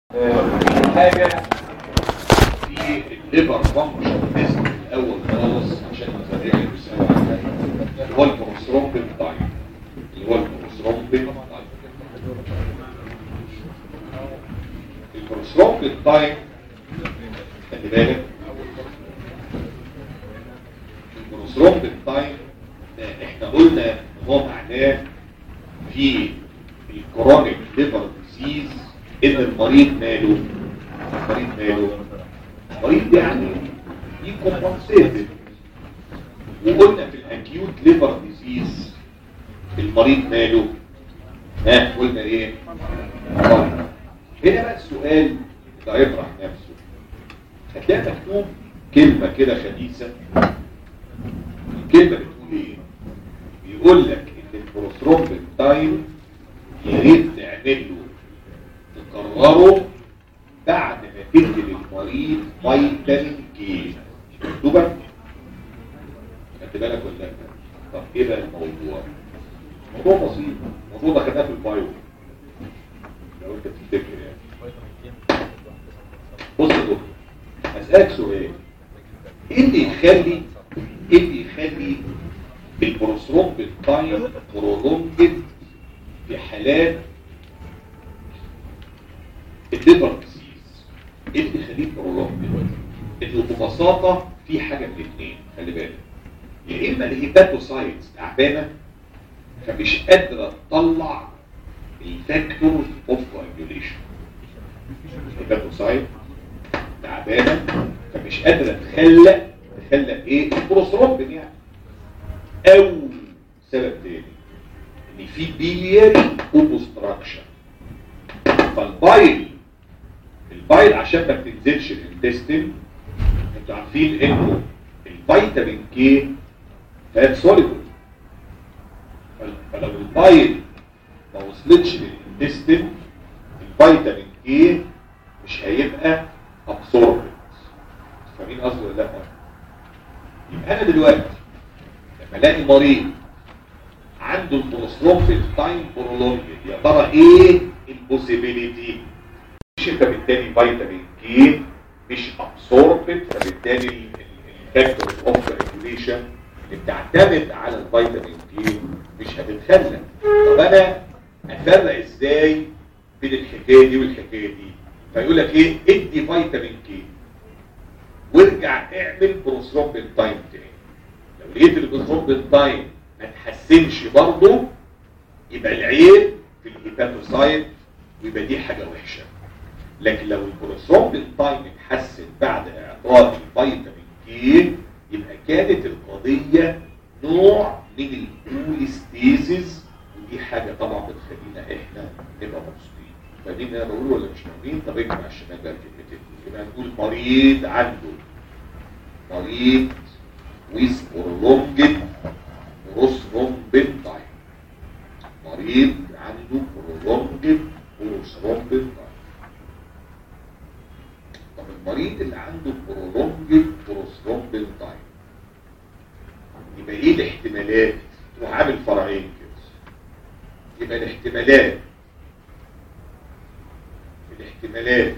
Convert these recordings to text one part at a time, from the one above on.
حاجة في الليفر فانكشن تيست الاول خالص عشان مزاريع يسألوا عنها اللي هو البروسترومبين تايم اللي هو البروسترومبين تايم البروسترومبين تايم خلي بالك البروسترومبين تايم احنا قلنا ان هو معناه في الكرونيك ليفر ديزيز ان المريض ماله المريض ماله المريض يعني يكمبنسيتد وقلنا في الاكيوت ليفر ديزيز المريض ماله ها قلنا ايه مريض هنا بقى السؤال اللي هيطرح نفسه هتلاقي مكتوب كلمة كده خبيثة الكلمة بتقول ايه بيقول لك ان البروسترومبين تايم يا ريت تعمل له تكرره بعد ما تدي للمريض فيتامين كي مكتوبة خدت بالك ولا لا طب ايه بقى الموضوع موضوع بسيط الموضوع ده خدناه في البايو لو انت تفتكر يعني بص يا دكتور هسألك سؤال ايه اللي يخلي ايه اللي يخلي البروسترومبين تايم برولونجد في حالات الليفر ديزيز ايه اللي يخليه برولونجد انه ببساطه في حاجه من الاثنين خلي بالك يا اما الهيباتوسايتس تعبانه فمش قادره تطلع الفاكتورز اوف كواجوليشن الهيباتوسايت تعبانه فمش قادره تخلق تخلق ايه البروسترومبين يعني او سبب تاني ان في بيلياري اوبستراكشن فالبايل البايل عشان ما بتنزلش الانتستين انتوا عارفين انه الفيتامين كي فات سوليبل فلو البايل ما وصلتش للانتستين الفيتامين كي مش هيبقى ابسوربت فاهمين قصدي ولا لا يبقى انا دلوقتي لما الاقي مريض عنده البروسترومبين تايم برولونج يا ترى ايه البوسيبيليتي مش انت بالتالي فيتامين كي مش ابسوربت فبالتالي الفاكتورز اوف ريجوليشن اللي بتعتمد على الفيتامين كي مش هتتخلى طب انا افرق ازاي بين الحكايه دي والحكايه دي فيقول لك ايه ادي فيتامين كي وارجع اعمل بروسترومبين تايم تاني لو لقيت البروسترومبين تايم ما تحسنش برضه يبقى العيب في الهيباتوسايت ويبقى دي حاجه وحشه لكن لو البروسترومبين تايم اتحسن بعد اعطاء الفيتامين كي يبقى كانت القضيه نوع من الكوليستيزيس ودي حاجه طبعا بتخلينا احنا نبقى مبسوطين فاهمين انا بقول ولا مش فاهمين طب اجمع الشمال بقى الكلمتين يبقى نقول مريض عنده مريض with prolonged بروسترومبين تايم مريض عنده prolonged بروسترومبين تايم طب المريض اللي عنده prolonged بروسترومبين تايم يبقى ايه الاحتمالات تروح عامل فرعين كده يبقى الاحتمالات الاحتمالات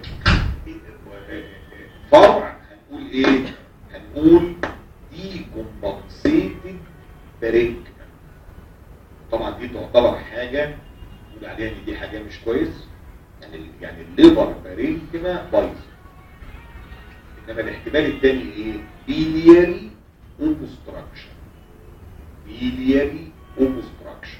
فرع هنقول ايه هنقول دي كومبنسيتد برينكمان طبعا دي تعتبر حاجة نقول عليها ان دي حاجة مش كويس يعني يعني الليفر برينكما بايظ انما الاحتمال الثاني ايه بيلياري اوبستراكشن بيلياري اوبستراكشن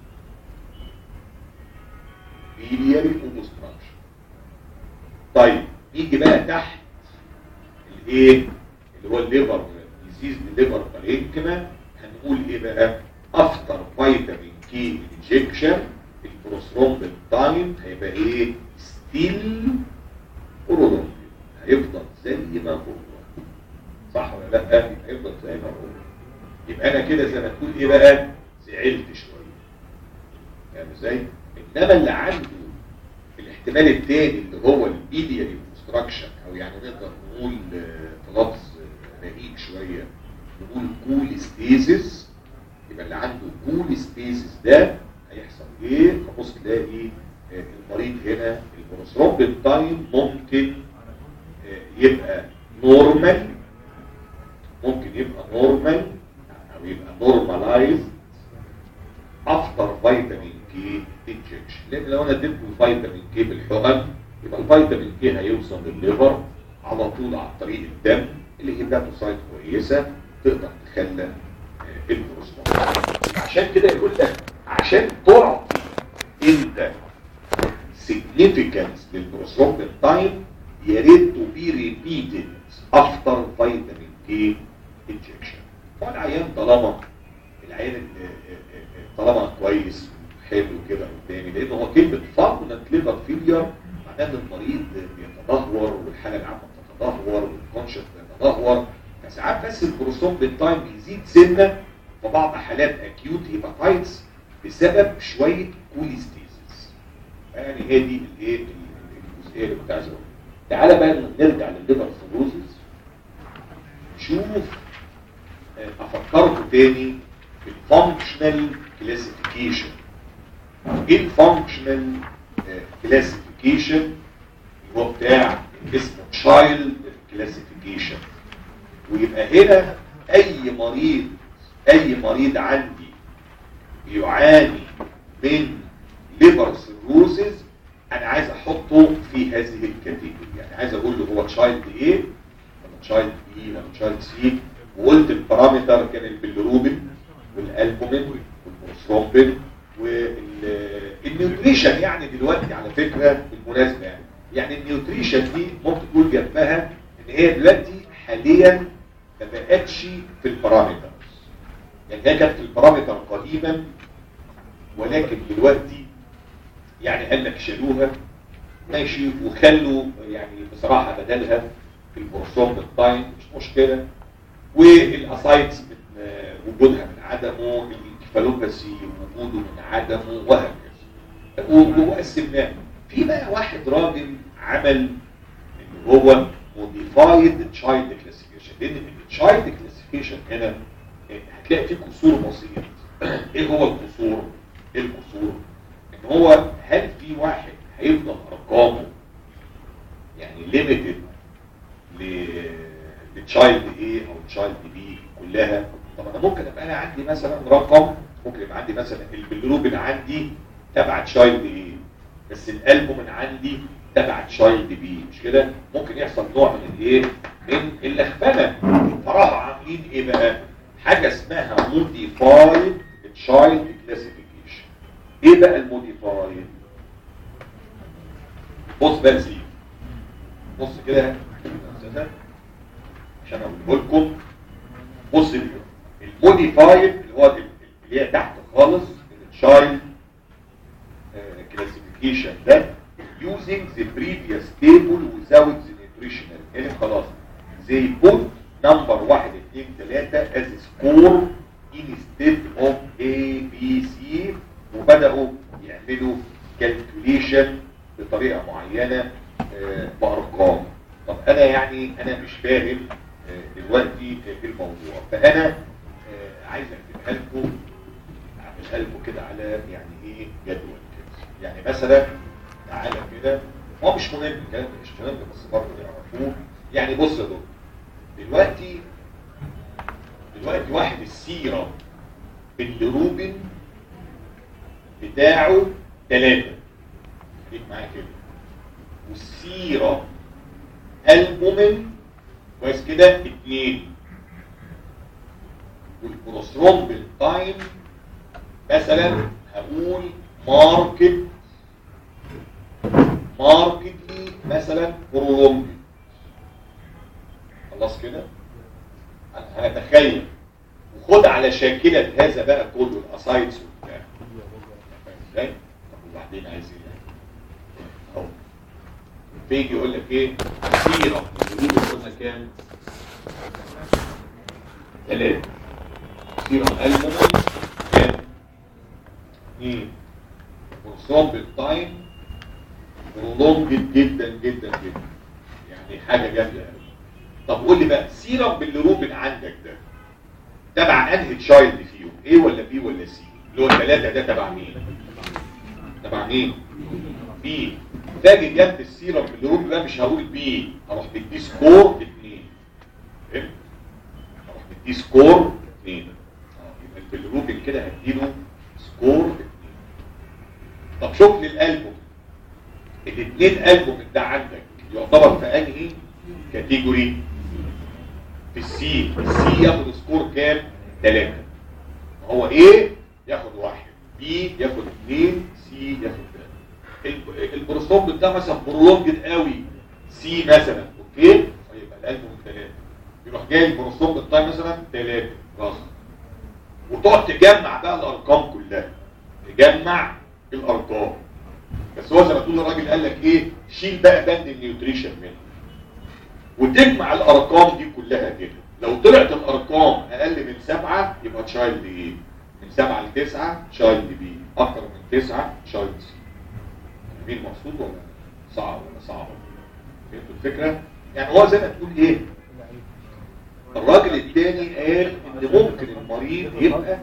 بيلياري اوبستراكشن طيب نيجي بقى تحت الايه اللي هو الليفر ديزيز الليفر برينكما هنقول ايه بقى افتر فيتامين كي انجكشن البروسترومبين تايم هيبقى ايه ستيل برولونج هيفضل زي ما هو صح ولا لا هيفضل زي ما هو يبقى انا كده زي ما تقول ايه بقى زعلت شويه فاهم ازاي انما اللي عنده الاحتمال الثاني اللي هو البيلياري كونستراكشن او يعني نقدر نقول في لفظ رقيق شويه نقول كول ستيزيس يبقى اللي عنده كول ستيزيس ده هيحصل ايه؟ هبص تلاقي المريض هنا البروثرومبين تايم ممكن آه، يبقى نورمال ممكن يبقى نورمال او يبقى نورمالايز افتر فيتامين كي انجكشن لان لو انا اديته الفيتامين كي بالحقن يبقى الفيتامين كي هيوصل للليفر على طول عن طريق الدم اللي هي سايت كويسه تقدر تخلى آه، البروستات عشان كده يقول لك عشان تعطي انت significance للبروستات تايم يا ريت to be repeated after vitamin K injection والعيان طالما العيان ال- طالما كويس حلو كده قدامي لان هو كلمه فارمنت ليفر فيلير معناه ان المريض بيتدهور والحاله العامه بتتدهور والكونشس بيتدهور فساعات بس البروستون بالتايم بيزيد سنه في بعض حالات اكيوت هيباتايتس بسبب شويه كوليستيزيس يعني هي دي الايه الجزئيه اللي كنت عايز اقولها تعالى بقى نرجع للليفر فلوزز شوف آه، افكركم تاني بالفانكشنال كلاسيفيكيشن ايه الفانكشنال كلاسيفيكيشن هو بتاع اسمه تشايلد كلاسيفيكيشن ويبقى هنا اي مريض اي مريض عندي بيعاني من ليفر سيروزز انا عايز احطه في هذه الكاتيجوري يعني عايز اقول له هو تشايلد ايه ولا تشايلد بي ولا تشايلد سي وقلت البارامتر كان البيلروبين والالبومين والبروسترومبين والنيوتريشن يعني دلوقتي على فكره بالمناسبه يعني يعني النيوتريشن دي ممكن تقول جنبها ان هي دلوقتي حاليا ما بقتش في البارامترز يعني هي كانت في البارامتر قديما ولكن دلوقتي يعني قال لك شالوها ماشي وخلوا يعني بصراحه بدلها في البورسون بالتايم مش مشكله والاسايتس من آه، وجودها من عدمه الكفالوباسي وجوده من عدمه وهكذا و- وقسمناه في بقى واحد راجل عمل اللي هو موديفايد تشايلد كلاسيفيكيشن لان التشايلد كلاسيفيكيشن هنا آه، هتلاقي فيه قصور بسيط ايه هو القصور؟ ايه القصور؟ ان هو هل في واحد هيفضل ارقامه يعني ليميتد للتشايلد ايه او تشايلد بي كلها طب انا ممكن ابقى انا عندي مثلا رقم ممكن يبقى عندي مثلا البلروبين عندي تبع تشايلد ايه بس الالبومين عندي تبع تشايلد بي مش كده ممكن يحصل نوع من الايه من اللخبنه فراحوا عاملين ايه بقى حاجه اسمها موديفايد تشايلد كلاسيفيكيشن ايه بقى الموديفايد بص بقى سيب بص كده عشان اقول لكم بص كده الموديفايد اللي هو اللي هي تحت خالص التشايلد كلاسيفيكيشن ده using the previous table without the nutritional يعني خلاص they put number 1 2 3 as score instead of A B C وبدأوا يعملوا calculation بطريقة معينة آه، بأرقام طب أنا يعني أنا مش فاهم آه، دلوقتي في الموضوع فأنا آه، عايز أكتبها لكم أعملها لكم كده على يعني إيه جدول كده يعني مثلا تعالى كده هو مش مهم الكلام ده مش مهم بس برضه يعرفوه يعني بص يا دكتور دلوقتي دلوقتي واحد السيرة بالروبين بتاعه ثلاثة خليك معايا كده والسيرة البومين كويس كده اثنين والبروستروم بالتايم مثلا هقول ماركت ماركتلي مثلا برولونج خلاص كده انا هتخيل وخد على شاكلة هذا بقى كله الاسايتس وبتاع فاهم ازاي؟ طب وبعدين عايز ايه يعني؟ اهو بيجي يقول لك ايه سيرة الجديد قلنا كام؟ ثلاثة سيرة الألبومين كام؟ اثنين ورسوم بالتايم برولونجد جدا جدا جدا يعني حاجة جامدة قوي طب قول لي بقى سيرم بالروبين عندك ده تبع انهي تشايلد فيهم ايه ولا بي ولا سي اللي هو الثلاثه ده تبع مين تبع مين بي فاجي جنب السيرم بالروب بقى مش هقول بي هروح مديه سكور 2 فهمت؟ هروح مديه سكور 2 يبقى البيلروبين كده هديله سكور 2 طب شوف لي الالبوم الاثنين البوم ده عندك يعتبر في انهي كاتيجوري في السي السي ياخد سكور كام 3 هو ايه ياخد واحد بي ياخد اثنين سي ياخد ثلاثة البروستوم بتاع مثلا برولونجد قوي سي مثلا اوكي يبقى الالبوم ثلاثة يروح جاي البروستوم بتاع مثلا ثلاثة خلاص وتقعد تجمع بقى الارقام كلها تجمع الارقام بس هو زي ما تقول الراجل قال لك ايه شيل بقى بند النيوتريشن منه وتجمع الارقام دي كلها كده لو طلعت الارقام اقل من سبعة يبقى تشايلد ايه من سبعة لتسعة تشايلد بي اكتر من تسعة تشايلد سي مين مقصود ولا صعب ولا صعب فهمتوا الفكرة يعني هو زي ما تقول ايه الراجل التاني قال ان ممكن المريض يبقى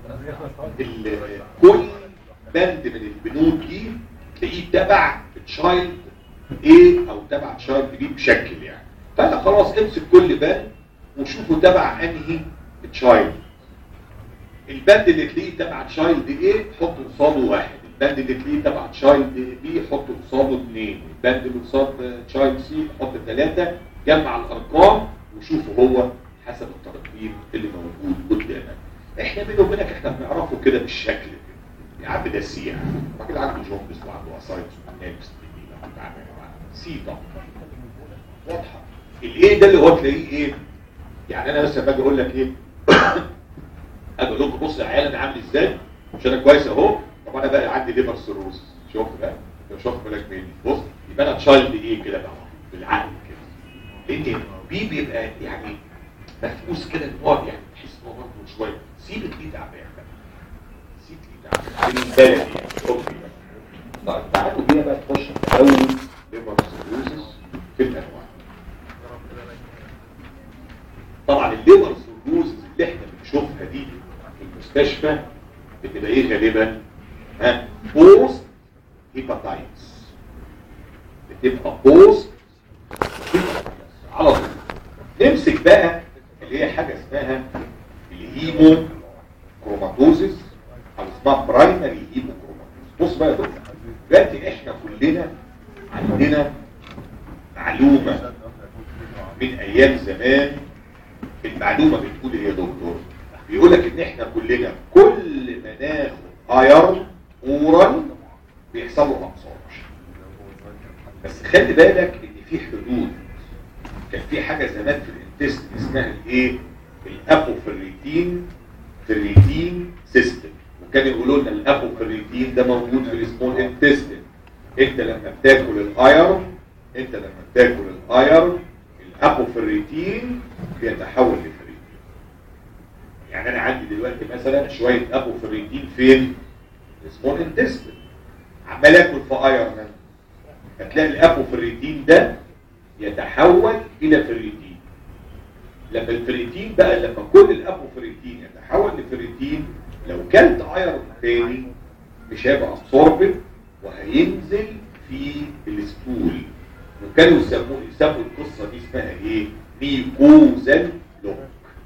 ال- كل بند من البنود دي تلاقيه تبع تشايلد ايه او تبع تشايلد بي بشكل يعني فانا خلاص امسك كل بند وشوفوا تبع انهي تشايلد البند اللي تلاقيه تبع تشايلد ايه حط قصاده واحد البند اللي تلاقيه تبع تشايلد بي حط قصاده اثنين البند اللي قصاد تشايلد سي حط ثلاثة جمع الارقام وشوفوا هو حسب الترتيب اللي موجود قدامك احنا بيني وبينك احنا بنعرفه كده بالشكل كده يا عم ده سي يعني الراجل عنده جومبس وعنده اسايتس ونكست سي طبعا واضحه الايه ده اللي هو تلاقيه ايه يعني انا مثلا باجي اقول لك ايه اجي اقول لكم بص يا عيال انا عامل ازاي مش انا كويس اهو طب انا بقى عندي ليفر سيروز شفت بقى انت مش واخد بالك مني بص يبقى انا تشايلد ايه كده بقى بالعقل كده لان بي بيبقى يعني مفقوس كده ان هو يعني تحس ان هو برضه شويه سي بتلاقيه تعبان بقى سي بتلاقيه تعبان بالبلدي يعني اوكي طيب تعالوا بينا بقى نخش في اول ليفر سيروزس في الانواع طبعا الليفر سيروزس اللي احنا بنشوفها دي في المستشفى بتبقى ايه غالبا ها بوست هيباتايتس بتبقى بوست على طول نمسك بقى اللي هي حاجه اسمها الهيمو كروماتوزيس او اسمها برايمري هيمو كروماتوزيس بص بقى يا دكتور دلوقتي احنا كلنا عندنا معلومه من ايام زمان المعلومه بتقول ايه يا دكتور بيقول لك ان احنا كلنا كل ما ناخد ايرن اورال بيحصل له ابسوربشن بس خلي بالك ان في حدود كان في حاجه زمان في الانتست اسمها الايه الابوفريتين فريتين سيستم وكانوا يقولوا لنا الابوفريتين ده موجود في السمول انتستين انت لما بتاكل الايرن انت لما بتاكل الايرن الابوفريتين بيتحول لفريتين يعني انا عندي دلوقتي مثلا شويه ابوفريتين فين السمول انتستين عمال اكل في ايرن هتلاقي الابوفريتين ده يتحول الى فريتين لما الفريتين بقى لما كل الابوفريتين يتحول لفريتين لو كلت ايرون تاني مش هيبقى ابسوربت وهينزل في الستول وكانوا يسموا يسموا القصه دي اسمها ايه ميكوزال لوك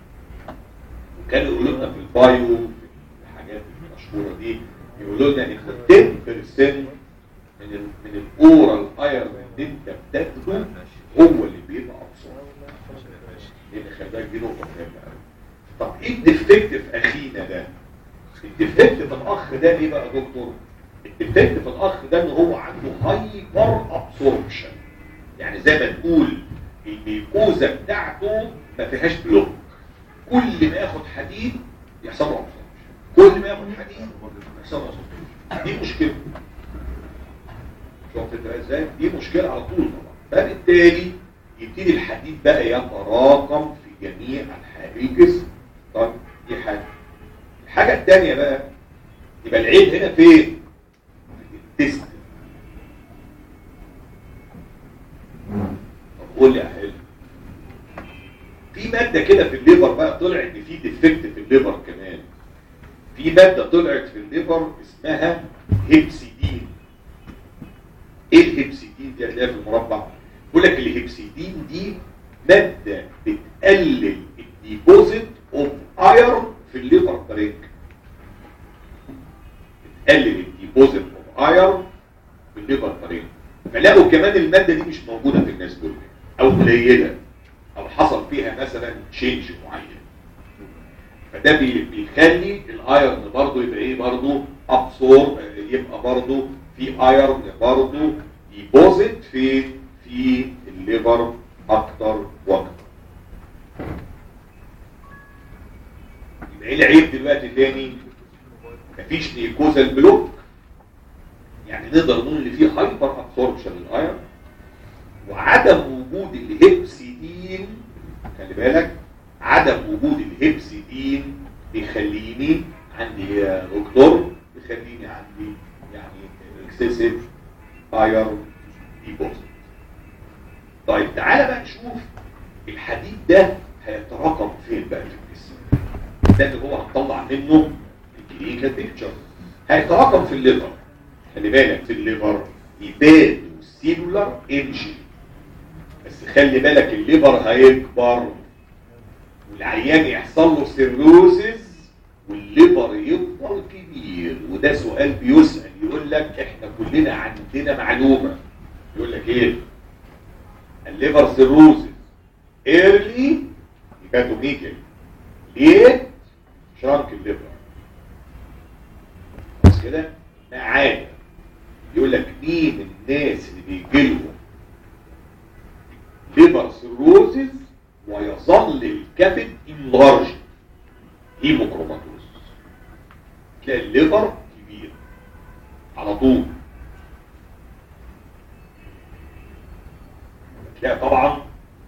وكانوا يقولوا لنا في البايو في الحاجات المشهوره دي يقولوا لنا ان 10% من ال من الاورال ايرون اللي انت بتاخده هو اللي بيبقى ابسورب لان خلي بالك دي نقطه مهمه قوي طب ايه الديفكت في اخينا ده الديفكت في الاخ ده ايه بقى يا دكتور الديفكت في الاخ ده ان هو عنده هايبر ابسوربشن يعني زي ما تقول الميكوزا بتاعته ما فيهاش بلوك كل ما ياخد حديد يحصل له ابسوربشن كل ما ياخد حديد يحصل له ابسوربشن دي مشكله شوف انت ازاي دي مشكله على طول طبعا فبالتالي يبتدي الحديد بقى يتراكم في جميع انحاء الجسم طيب دي حاجه الحاجه الثانيه بقى يبقى العيب هنا فين في التست طب قول لي يا حلو في ماده كده في الليفر بقى طلع ان في ديفكت في الليفر كمان في ماده طلعت في الليفر اسمها هيبسيدين ايه الهيبسيدين هتلاقيها في المربع بيقول لك الهيبسيدين دي ماده بتقلل الديبوزيت اوف ايرون في الليفر بريك بتقلل الديبوزيت اوف ايرون في الليفر بريك فلقوا كمان الماده دي مش موجوده في الناس دول او قليله او حصل فيها مثلا تشينج معين فده بي- بيخلي الايرن برضه يبقى ايه برضه ابسورب يبقى برضه في ايرن برضه ديبوزيت في في الليفر اكتر واكتر يبقى ايه العيب دلوقتي تاني مفيش نيكوزال بلوك يعني نقدر نقول ان في هايبر ابسوربشن للايرن وعدم وجود الهيبسيدين خلي بالك عدم وجود الهيبسيدين بيخليني عندي يا دكتور بيخليني عندي يعني اكسسيف ايرون ديبوزيت طيب تعالى بقى نشوف الحديد ده هيتراكم فين بقى في الجسم ده اللي هو هنطلع منه الكلينيكال بيكتشر هيتراكم في الليفر خلي بالك في الليفر يباد سيلولار انجي بس خلي بالك الليفر هيكبر والعيان يحصل له سيروزز والليفر يفضل كبير وده سؤال بيسأل يقول لك احنا كلنا عندنا معلومة يقول لك ايه الليفر سيروزز ايرلي هيباتوميجل ليه شرانك الليفر بس كده ما عادة يقول لك مين الناس اللي بيجي لهم ليفر سيروزز ويظل الكبد انلارج هيموكروماتوز تلاقي الليفر كبير على طول تلاقي طبعا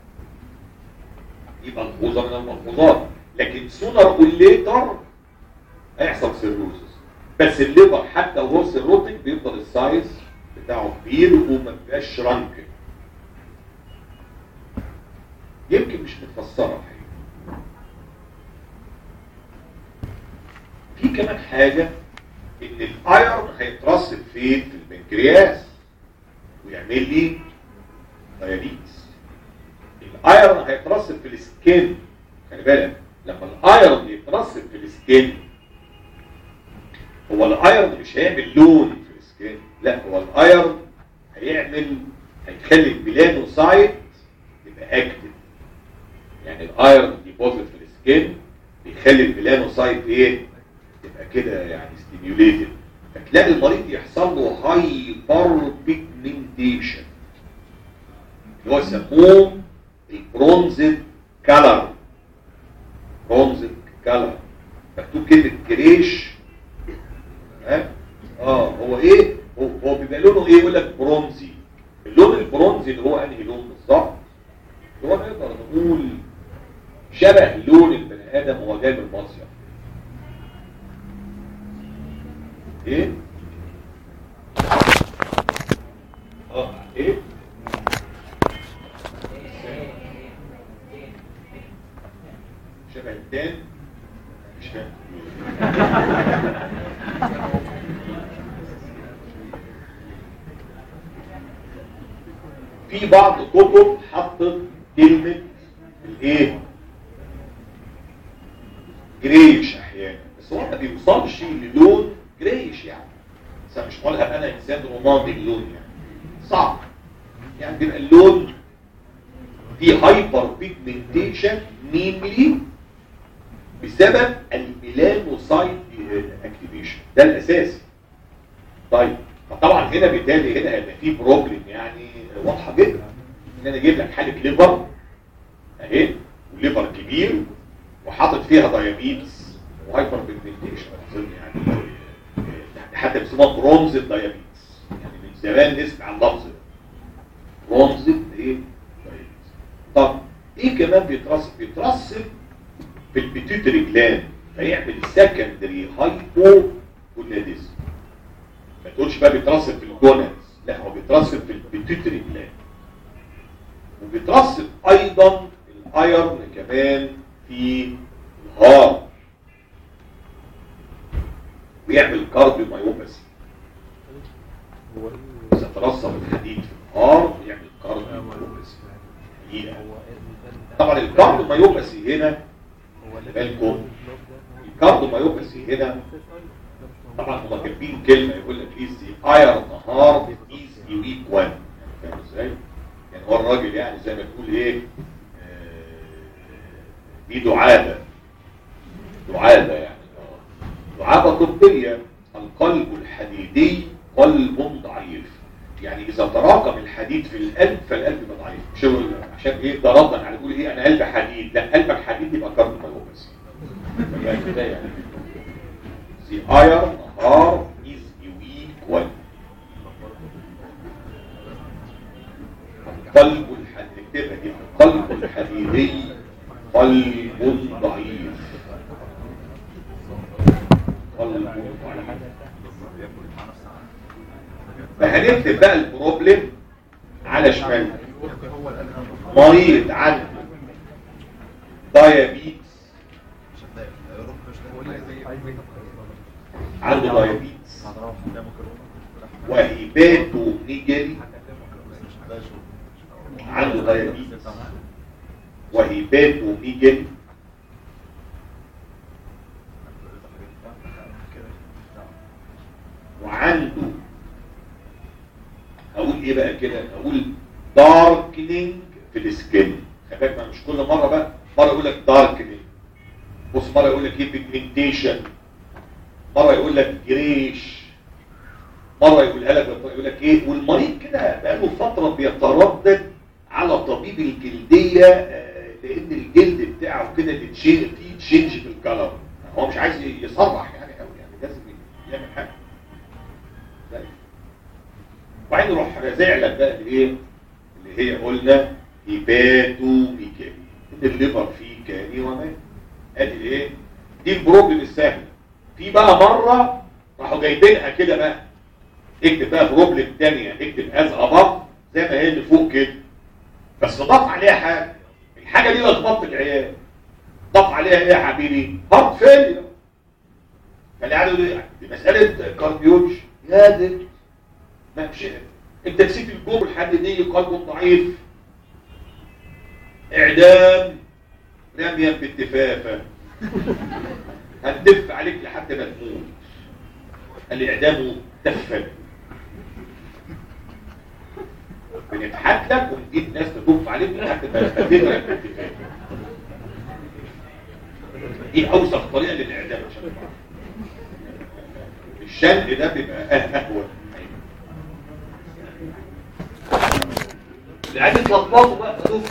دي ملحوظه من الملحوظات لكن سونر والليتر هيحصل سيروزز بس الليفر حتى وهو سيروتك بيفضل السايز بتاعه كبير وما بيبقاش شرانك يمكن مش متفسره الحقيقة. في كمان حاجه ان الايرون هيترسب فين في البنكرياس ويعمل لي دايابيتس الايرون هيترسب في السكين خلي بالك لما الايرون يترسب في السكين هو الايرون مش هيعمل لون في السكين لا هو الايرون هيعمل هيخلي البلانوسايت يبقى اكتف يعني الايرون ديبوزيت في السكين بيخلي البلانوسايت ايه تبقى كده يعني ستيميوليتد فتلاقي المريض يحصل له هايبر بيجمنتيشن اللي هو يسموه البرونزد كالر برونزد كالر مكتوب كلمه جريش ها اه هو ايه هو, هو بيبقى لونه ايه يقول لك برونزي اللون البرونزي اللي هو انهي لون بالظبط اللي هو نقدر نقول شبه لون البني ادم وهو جاي من المصيف ايه اه ايه شبه الدان مش فاهم في بعض كتب حطت كلمة الايه جريش احيانا بس هو ما بيوصلش للون جريش يعني بس أنا مش هقولها انا انسان رمادي اللون يعني صعب يعني بيبقى اللون في هايبر بيجمنتيشن مينلي بسبب الميلانوسايت اكتيفيشن ده الاساسي طيب فطبعا هنا بالتالي هنا هيبقى في بروبلم يعني واضحه جدا ان انا اجيب لك حاله ليفر اهي وليفر كبير وحاطط فيها دايابيتس وهايبر بيجمنتيشن اظن يعني آه، حتى بيسموها برونز دايابيتس يعني من زمان نسمع اللفظ ده برونز ايه دايابيتس طب ايه كمان بيترسب بيترسب في البيتيوتري جلاند فيعمل سكندري هايبو جوناديزم ما تقولش بقى بيترسب في الجونادز لا هو بيترسب في البيتيوتري جلاند وبيترسب ايضا الايرن كمان في الهارت ويعمل كارديومايوباثي يترسب الحديد في نهار يعمل كارديوميوباثي حقيقة. طبعا الكارديوميوباثي هنا خلي بالكم الكارديوميوباثي هنا طبعا هم كاتبين كلمه يقول لك از اير نهار از ويك 1 فاهم ازاي؟ يعني هو الراجل يعني زي ما تقول ايه آه، دي دعابه دعابه يعني آه. دعابه طبيه القلب الحديدي قلب ضعيف يعني اذا تراكم الحديد في القلب فالقلب يبقى ضعيف مش هو عشان ايه ده ردا على يقول ايه انا قلبي حديد لا قلبك حديد يبقى كارديوميوباثي يبقى كده يعني The iron heart is a weak one. قلب الحديد اكتبها دي قلب الحديدي قلب ضعيف قلب ضعيف فهنكتب بقى البروبلم على شمال مريض عنده دايابيتس عنده دايابيتس وهيباتو نيجري عنده دايابيتس وهيباتو نيجري وعنده اقول ايه بقى كده اقول داركنينج في السكين خلي بالك مش كل مره بقى مره يقول لك داركنينج بص مره يقول لك ايه بيجمنتيشن مره يقول لك جريش مره يقولها لك يقول لك ايه والمريض كده بقاله فتره بيتردد على طبيب الجلديه آه، لان الجلد بتاعه كده بتشيل فيه تشينج في الكلر هو مش عايز يصرح يعني قوي يعني لازم يعمل حاجه طيب. وبعدين نروح رازع لك بقى الايه اللي هي قلنا هيباتو ميكاني ان الليفر فيه كاني ومات ادي ايه دي البروبلم السهله في بقى مره راحوا جايبينها كده بقى اكتب بقى بروبلم تانية اكتب از اباف زي ما هي اللي فوق كده بس ضاف عليها حاجه الحاجه دي لخبطت العيال ضاف عليها ايه يا حبيبي هارت فيلير فاللي قالوا دي دي مساله كارديولوجي يا دي ما مش انت نسيت الجمل الحديدي قلب ضعيف اعدام رميا بالدفافه هندف عليك لحد ما تموت الاعدام تفل بنضحك لك ونجيب ناس تدف عليك لحد ما تغرق بالدفافه دي اوسخ طريقه للاعدام عشان تعرف. الشنق ده بيبقى اهون العيال اتلخبطوا بقى خدوهم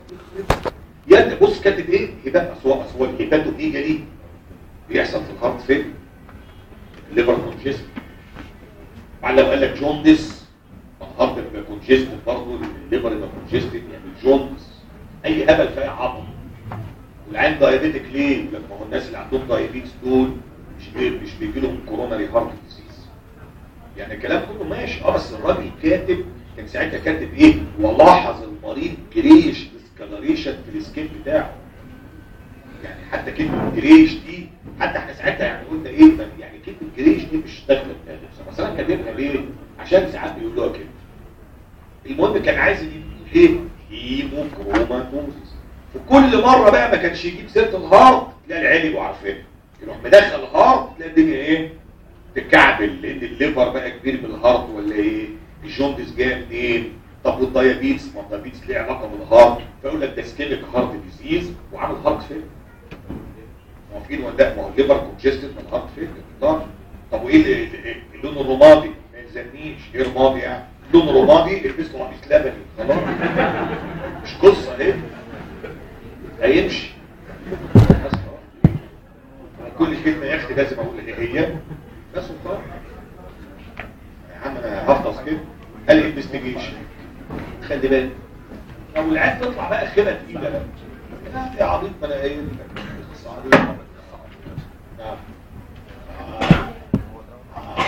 يا بص كاتب ايه هبات اصوات اصوات هباته ايه دي بيحصل في الهارت فين الليفر كونجست بعد لو قال لك جوندس الهارت يبقى كونجست برضه الليفر يبقى كونجست يعني جوندس اي هبل فيها عظم والعين دايابيتك ليه؟ لما هو الناس اللي عندهم دايابيتس دول مش بي مش بيجي لهم كوروناري هارت ديزيز يعني الكلام كله ماشي اه بس الراجل كاتب كان ساعتها كاتب ايه؟ ولاحظ المريض جريش ديسكالريشن في السكين بتاعه يعني حتى كلمه جريش دي حتى احنا ساعتها يعني قلنا ايه ما- يعني كلمه جريش دي مش داخله الكاتب بس انا كاتبها ليه؟ عشان ساعات بيقولوها كده المهم كان عايز يجيب ايه؟ هيموكروماتوزيس وكل مره بقى ما كانش يجيب سيره الهارت تلاقي العيال يبقوا عارفينها يروح مدخل الهارت تلاقي الدنيا ايه؟ تكعبل لان الليفر بقى كبير من الهارت ولا ايه؟ الجوندس جايه منين؟ طب والدايابيتس ما الدايابيتس ليه علاقه بالهارت فيقول لك ده سكيميك هارت ديزيز وعامل هارت فين؟ موافقين ولا لا؟ ما هو الليفر كونجستد من الهارت فين؟ طب وايه اللي- اللي- اللون الرمادي؟ ما يلزمنيش ايه رمادي يعني؟ لون رمادي البس له قميص لبني خلاص مش قصه ايه؟ هيمشي بس خلاص. كل كلمه يا اختي لازم اقول ايه هي بس وخلاص يا عم انا هفضل كده قال انفستيجيشن خلي بالك لو العيال تطلع بقى خيبه تقيله بقى لا يا عبيط ما انا قايل لك. اخص عليك. نعم آه. آه.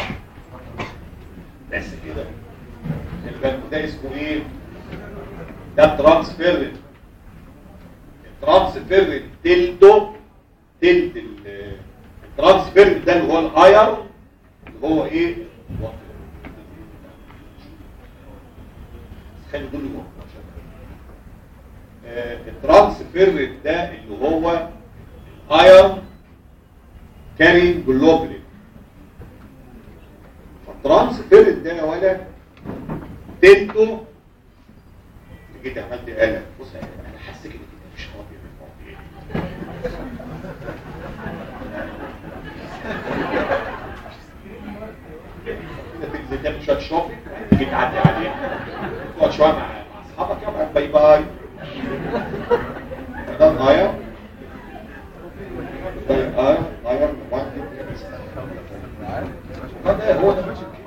بس كده خلي بالك ده اسمه ايه ده ترانسفيرنت الترانسفيرنت تلته تلت ال- الترانسفيرنت ده اللي هو الايرون اللي هو ايه الترانسفير ده اللي هو الايرون كارين جلوبولين فالترانسفير ده يا ولد تلته جيت عملت قلق بص انا حاسس كده كده مش راضي بالموضوع كده تنزل تعمل شويه شوبينج تيجي تعدي عليها تقعد شويه مع مع اصحابك يلا باي باي ده غاية طيب اه غاية هذا هو ده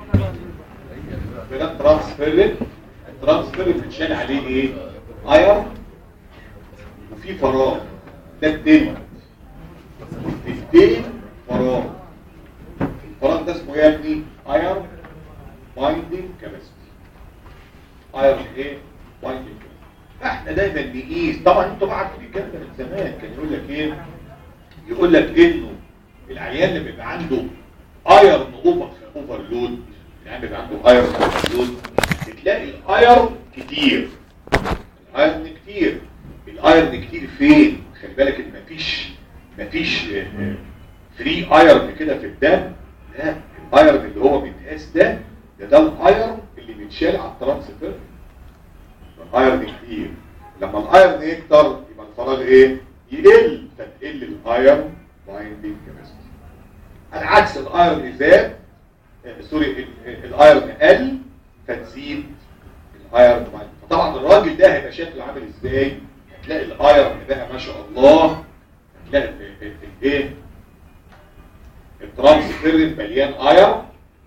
ده ترانسفيرد الترانسفيرد بتشال عليه ايه اير وفي فراغ ده الدين الدين فراغ الفراغ ده اسمه ايه يا ابني اير بايندينج كاباسيتي اير ايه بايندينج احنا دايما نقيس طبعا انتوا بقى عارفين الكلام ده من زمان كان يقول لك ايه يقول لك انه العيان اللي بيبقى عنده ايرن اوفر اوفرلود يعني بيبقى عنده ايرن اوفرلود بتلاقي الايرن كتير الايرن كتير الايرن كتير فين خلي بالك ان مفيش مفيش فري ايرن كده في الدم لا الايرن اللي هو بيتقاس ده ده ده الايرن اللي بيتشال على الترانسفير الايرن كتير لما الايرن يكتر يبقى الفراغ ايه يقل فتقل الايرن بايندينج كاباسيتي على عكس الايرن زاد آه، سوري ال- الايرن قل فتزيد الايرن بايندينج فطبعا الراجل ده هيبقى شكله عامل ازاي هتلاقي الايرن بقى ما شاء الله هتلاقي ال- ال- ال- الايه الترانسفير مليان ايرن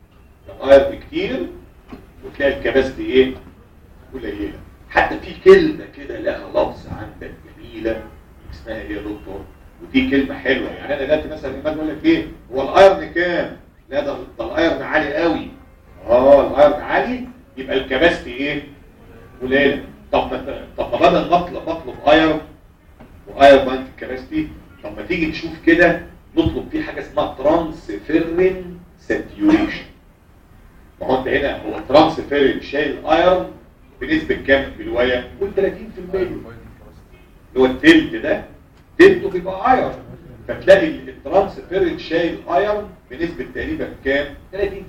الايرن كتير وتلاقي الكباستي ايه قليله حتى في كلمه كده لها لفظ عندك جميله اسمها ايه يا دكتور ودي كلمه حلوه يعني انا دلوقتي مثلا لما اقول لك ايه هو الايرن كام لا ده ده الايرن عالي قوي اه الايرن عالي يبقى الكباستي ايه قليله طب ما طب ما بدل ما اطلب اطلب ايرن وايرن بانك الكباستي طب ما تيجي نشوف كده نطلب فيه حاجه اسمها ترانسفيرين ساتيوريشن ما هو انت هنا هو ترانسفيرين شايل ايرن بنسبة كام في الوية؟ قول 30% اللي هو التلت ده تلته بيبقى ايرن فتلاقي الترانسفيرنت شايل ايرن بنسبة تقريبا كام؟ 30% اللي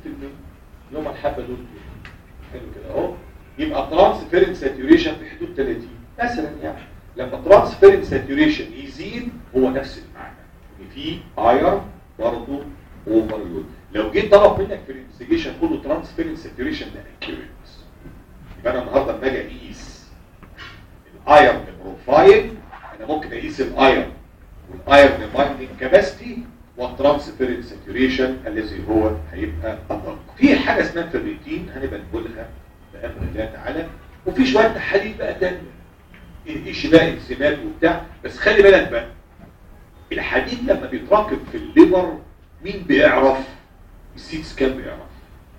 هم الحبة دول كده. حلو كده اهو يبقى الترانسفيرنت ساتوريشن في حدود 30 مثلا يعني لما الترانسفيرنت ساتوريشن يزيد هو نفس المعنى ان في ايرن برضه اوفرلود لو جيت طلب منك في الانفستيجيشن قول له ترانسفيرنت ساتوريشن ده اكيوريت يبقى انا النهارده لما اجي اقيس الايرن بروفايل انا ممكن اقيس الايرن والايرن بايندينج كاباسيتي والترانسفيرنت ساتوريشن الذي هو هيبقى ادق في حاجه اسمها فيريتين هنبقى نقولها بامر الله تعالى وفي شويه تحاليل بقى تانية ايش بقى انزيمات وبتاع بس خلي بالك بقى الحديد لما بيتراكم في الليبر مين بيعرف السيت سكان بيعرف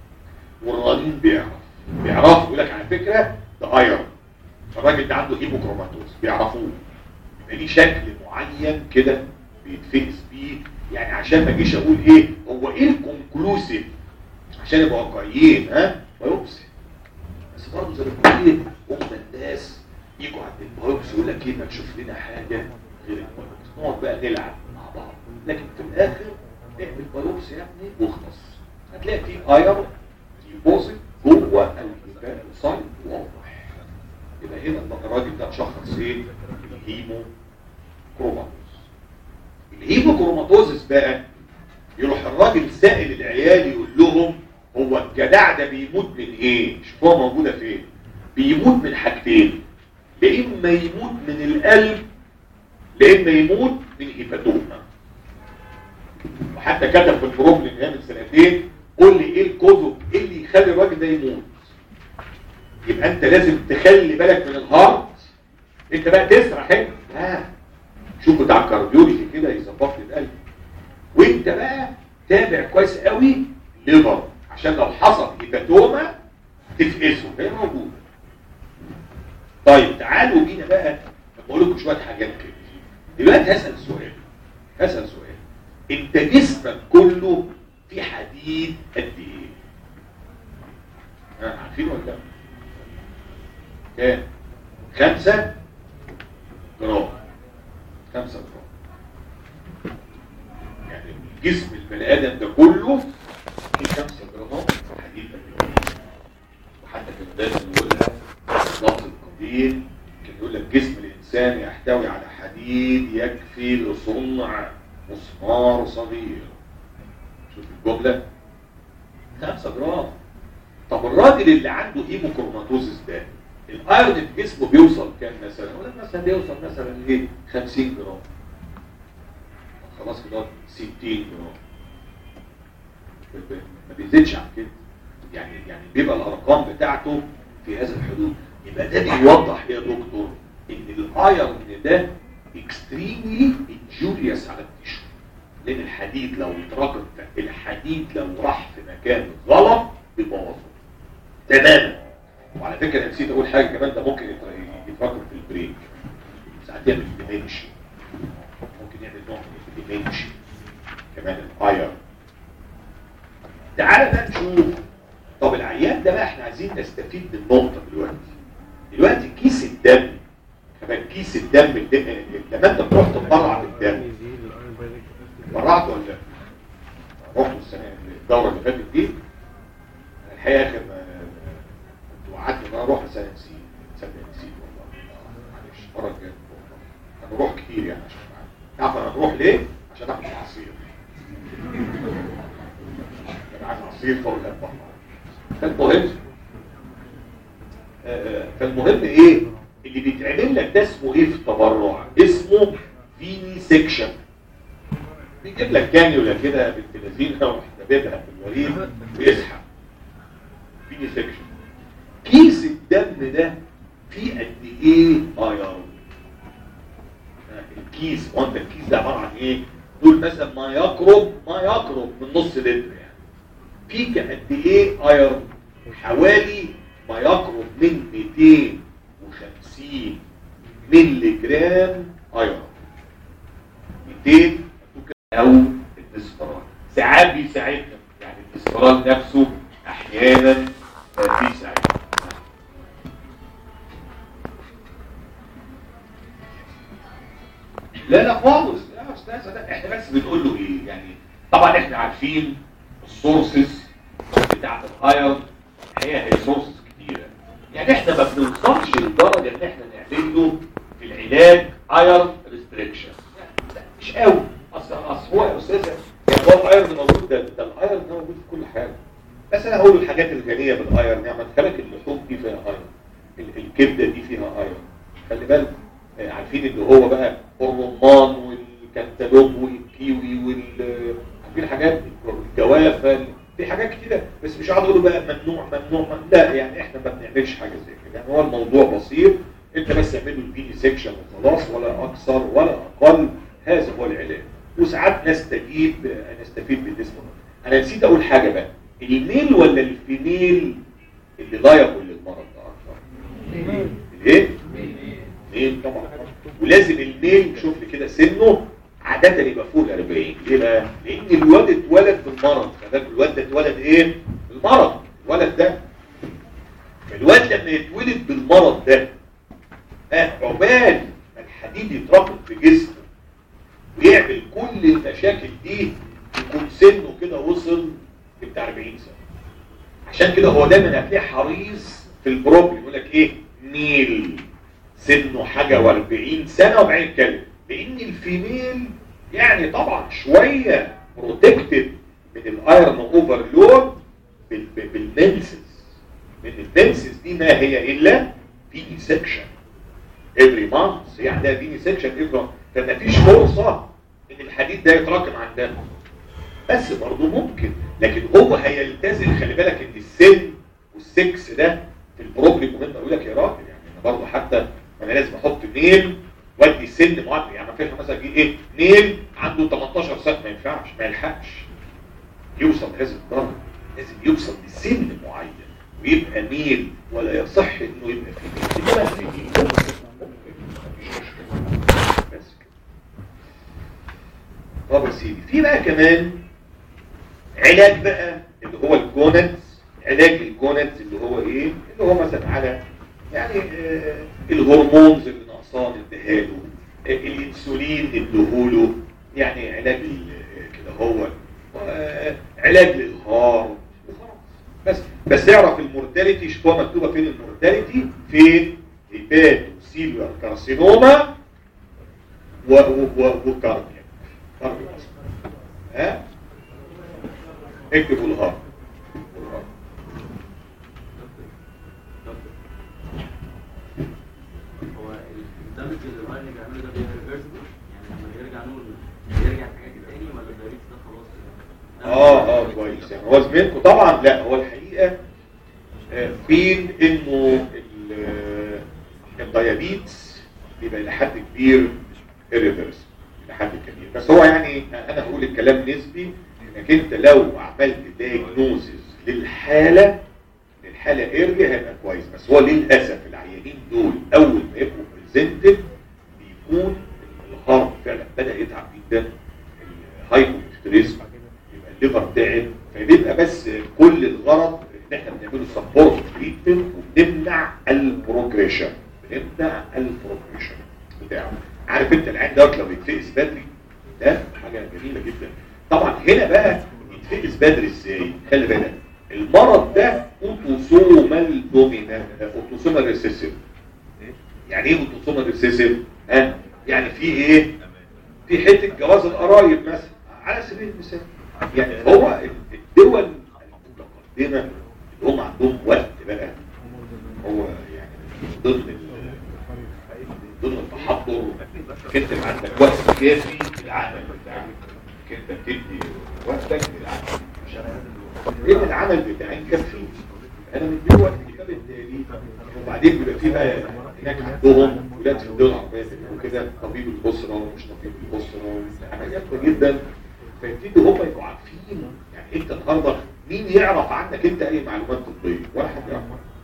والرنين بيعرف بيعرفوا يقول لك على فكره ده ايرون الراجل ده عنده هيموكروماتوز بيعرفوه يبقى ليه شكل معين كده بيتفقس بيه يعني عشان ما اجيش اقول ايه هو ايه الكونكلوسيف عشان يبقى واقعيين ها بايوبسي بس برضه زي ما بقول ايه هم الناس يجوا عند البايوبسي يقول لك ايه ما تشوف لنا حاجه غير البايوبسي نقعد بقى نلعب مع بعض لكن في الاخر نعمل بايوبسي يعني واخلص هتلاقي في ايرون ديبوزيت جوه الهيباتوسايت واضح يبقى هنا الراجل ده شخص ايه الهيمو كروماتوز الهيمو كروماتوزس بقى يروح الراجل سائل العيال يقول لهم هو الجدع ده بيموت من ايه شوفوها موجوده فين بيموت من حاجتين لا اما يموت من القلب لا اما يموت من هيباتوما وحتى كتب في البروبلم ده من سنتين قول لي ايه الكوزو ايه اللي يخلي الراجل ده يموت يبقى انت لازم تخلي بالك من الهارت انت بقى تسرح انت ها شوف بتاع الكارديولوجي كده يظبط لي القلب وانت بقى تابع كويس قوي ليفر عشان لو حصل هيباتوما تفقسه هي موجوده طيب تعالوا بينا بقى بقول لكم شويه حاجات كده دلوقتي هسال سؤال هسال سؤال انت جسمك كله في حديد قد ايه ها عارفين ولا لا كام خمسة جرام 5 جرام يعني جسم البني ادم ده كله فيه 5 جرام حديد باليوم وحتى كان دايما يقولها لفظ القديم كان يقول لك جسم الانسان يحتوي على حديد يكفي لصنع مسمار صغير شوف الجمله 5 جرام طب الراجل اللي عنده هيموكروماتوزيس ده الايرون في جسمه بيوصل كام مثلا يقول لك مثلا بيوصل مثلا لايه 50 جرام خلاص كده 60 جرام ما بيزيدش عن كده يعني يعني بيبقى الارقام بتاعته في هذا الحدود يبقى ده بيوضح يا دكتور ان الايرون ده اكستريملي انجوريوس على التيشو لان الحديد لو اتراكم الحديد لو راح في مكان غلط بيبوظه تماما وعلى فكره أنا نسيت اقول حاجه كمان ده ممكن يتر- يتراكم في البريك ساعات يعمل ديمنشن ممكن يعمل نوع من الديمنشن كمان الايرون تعالى بقى نشوف طب العيان ده بقى احنا عايزين نستفيد من نقطه دلوقتي دلوقتي كيس الدم كمان كيس الدم الدم لما انت بتروح تتبرع بالدم برعت ولا لا؟ رحت السنه الدوره اللي فاتت دي الحقيقه اخر ما كنت وعدت ان انا اروح بس انا نسيت تصدق نسيت والله معلش المره الجايه انا بروح كتير يعني عشان تعرف انا بروح ليه؟ عشان اخد عصير كان عايز عصير فوق الأربعة فالمهم آه، فالمهم ايه اللي بيتعمل لك ده اسمه ايه في التبرع اسمه فيني سيكشن بيجيب لك كانيولا كده بنت لذينه ويحتببها في الوريد ويسحب فيني سيكشن كيس الدم ده فيه قد ايه ايرون الكيس وانت الكيس ده عباره عن ايه دول مثلا ما يقرب ما يقرب من نص لتر يعني فيك قد ايه ايرون حوالي ما يقرب من 250 مللي جرام ايرون 200 او الدسبرال ساعات بيساعدنا يعني الدسبرال نفسه احيانا بيساعدنا لا لا خالص لا يا استاذ لا احنا بس بنقول له ايه يعني طبعا احنا عارفين السورسز بتاعت الايرون هي هي سورسز كتيره يعني احنا ما بنوصلش لدرجه ان احنا نعمل له في العلاج ايرون ريستريكشن مش قوي اصل اصل هو يا استاذ يعني هو الايرون موجود ده ده الايرون ده موجود في كل حاجه بس انا هقول الحاجات الغنيه بالايرون يعني خلك اللحوم دي فيها ايرون ال- الكبده دي فيها ايرون خلي بالك آه، عارفين اللي هو بقى الرمان والكنتالوب والكيوي وال عارفين الحاجات دي الجوافه في حاجات كتيره بس مش هقعد اقول بقى ممنوع ممنوع ممنوع. لا يعني احنا ما بنعملش حاجه زي كده يعني هو الموضوع بسيط انت بس اعمل له الفيني سيكشن وخلاص ولا اكثر ولا اقل هذا هو العلاج وساعات نستجيب نستفيد بالاسم ده. انا نسيت اقول حاجه بقى الميل ولا الفيميل اللي لايقوا للمرض ده اكتر الايه ميل طبعا ولازم الميل شوف لي كده سنه عادة يبقى فوق ال 40 ليه بقى؟ لأن الواد اتولد بالمرض فده الواد ده اتولد ايه؟ بالمرض الولد ده الواد لما يتولد بالمرض ده آه، عقبال ما الحديد يتراكم في جسمه ويعمل كل المشاكل دي يكون سنه كده وصل بتاع 40 سنة عشان كده هو دايما هتلاقيه حريص في البروبلم يقول لك ايه ميل سنه حاجة و40 سنة وبعدين يتكلم لان الفيميل يعني طبعا شوية بروتكتد من الايرون اوفرلود بالمنسز من المنسز دي ما هي الا فيني سكشن every month هي عندها فيني سكشن every فما فيش فرصة ان الحديد ده يتراكم عندها بس برضه ممكن لكن هو هيلتزم خلي بالك ان السن والسكس ده في البروبلم مهم اقول لك يا راجل يعني انا برضه حتى انا لازم احط ميل وادي سن معين يعني ما فيش مثلا اجيب ايه ميل عنده 18 سنه ما ينفعش ما يلحقش يوصل لهذه الدرجه لازم يوصل لسن معين ويبقى ميل ولا يصح انه يبقى في ميل انما في ميل ممكن مفيش مشكله بس كده طب يا سيدي في بقى كمان علاج بقى اللي هو الجونتس علاج الجونتس اللي هو ايه اللي هو مثلا على يعني آه الهرمونز اللي ناقصاه نديها له الانسولين نديهوله يعني علاج ال- كده هو آه، علاج للهار وخلاص بس بس اعرف المورتاليتي شوف هو مكتوبه فين المورتاليتي فين هيبات سيلولار كارسينوما و و و وكاردياك كاردياك ها اكتبوا الهار الهار. هو الدمج اللي الراجل بيعمله ده بيبقى ريفرسبل يعني لما يرجع نور يرجع الحاجات دي تاني ولا الدايركت ده خلاص كده؟ اه اه كويس يعني هو زميلكم طبعا لا هو الحقيقه آه، فين انه ال- آه، الديابيتس بيبقى لحد كبير irreversible لحد كبير بس هو يعني انا هقول الكلام نسبي انك انت لو عملت دايجنوزز للحاله للحاله ايرلي هيبقى كويس بس هو للاسف العيانين دول اول ما يبقوا بريزنتد بيكون الهارت فعلا بدا يتعب جدا الهايبوكتريزم يبقى الليفر تعب فبيبقى بس كل الغرض ان احنا بنعمله سبورت تريتمنت وبنمنع البروجريشن بنمنع البروجريشن بتاعه عارف انت العين دوت لو يتفقس بدري ده حاجه جميله جدا طبعا هنا بقى يتفقس بدري ازاي خلي بالك المرض ده اوتوسومال دومينانت اوتوسومال ريسيسيف يعني ايه اوتوسومال ريسيسيف ها يعني في ايه في حته جواز القرايب مثلا على سبيل المثال يعني هو الدول المتقدمه اللي هم عندهم وقت بقى هو يعني من ضمن ال- من ضمن التحضر انك انت يبقى عندك وقت كافي للعمل بتاعك انك انت بتدي وقتك للعمل لان العمل بتاعي يكفي انا مديله وقت كتاب التالي وبعدين بيبقى في بقى هناك عندهم ولاد في الدول العربيه بيبقوا كده طبيب الاسره ومش طبيب الاسره حاجات جامده جدا فيبتدوا هم يبقوا عارفين يعني انت النهارده مين يعرف عنك انت اي معلومات طبيه ولا حد يعرف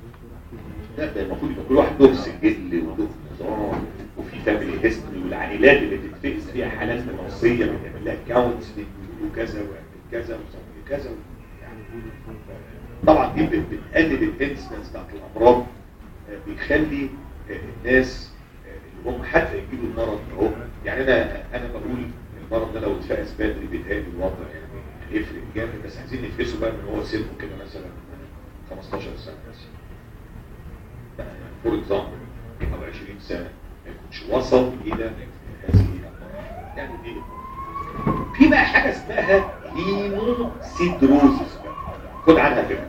لا ده المفروض يبقى كل واحد له سجل وله نظام وفي فاميلي هيستوري والعائلات اللي بتتفقس فيها حالات نفسيه بتعمل لها كاونسلنج وكذا ويعمل كذا ويسوي كذا يعني طبعا دي بت- بتقلل الانسنس بتاعت الامراض آه، بيخلي آه، الناس آه، اللي هم حتى يجيبوا المرض اهو يعني انا انا بقول المرض ده لو اتفقس بدري بيتهيألي الوضع يعني هيفرق جامد بس عايزين نفقسه بقى من هو سنه كده مثلا 15 سنه مثلا فور اكزامبل او 20 سنه ما يكونش وصل الى هذه الامراض يعني دي في بقى حاجه اسمها هيموسيدروزس بقى خد عنها كده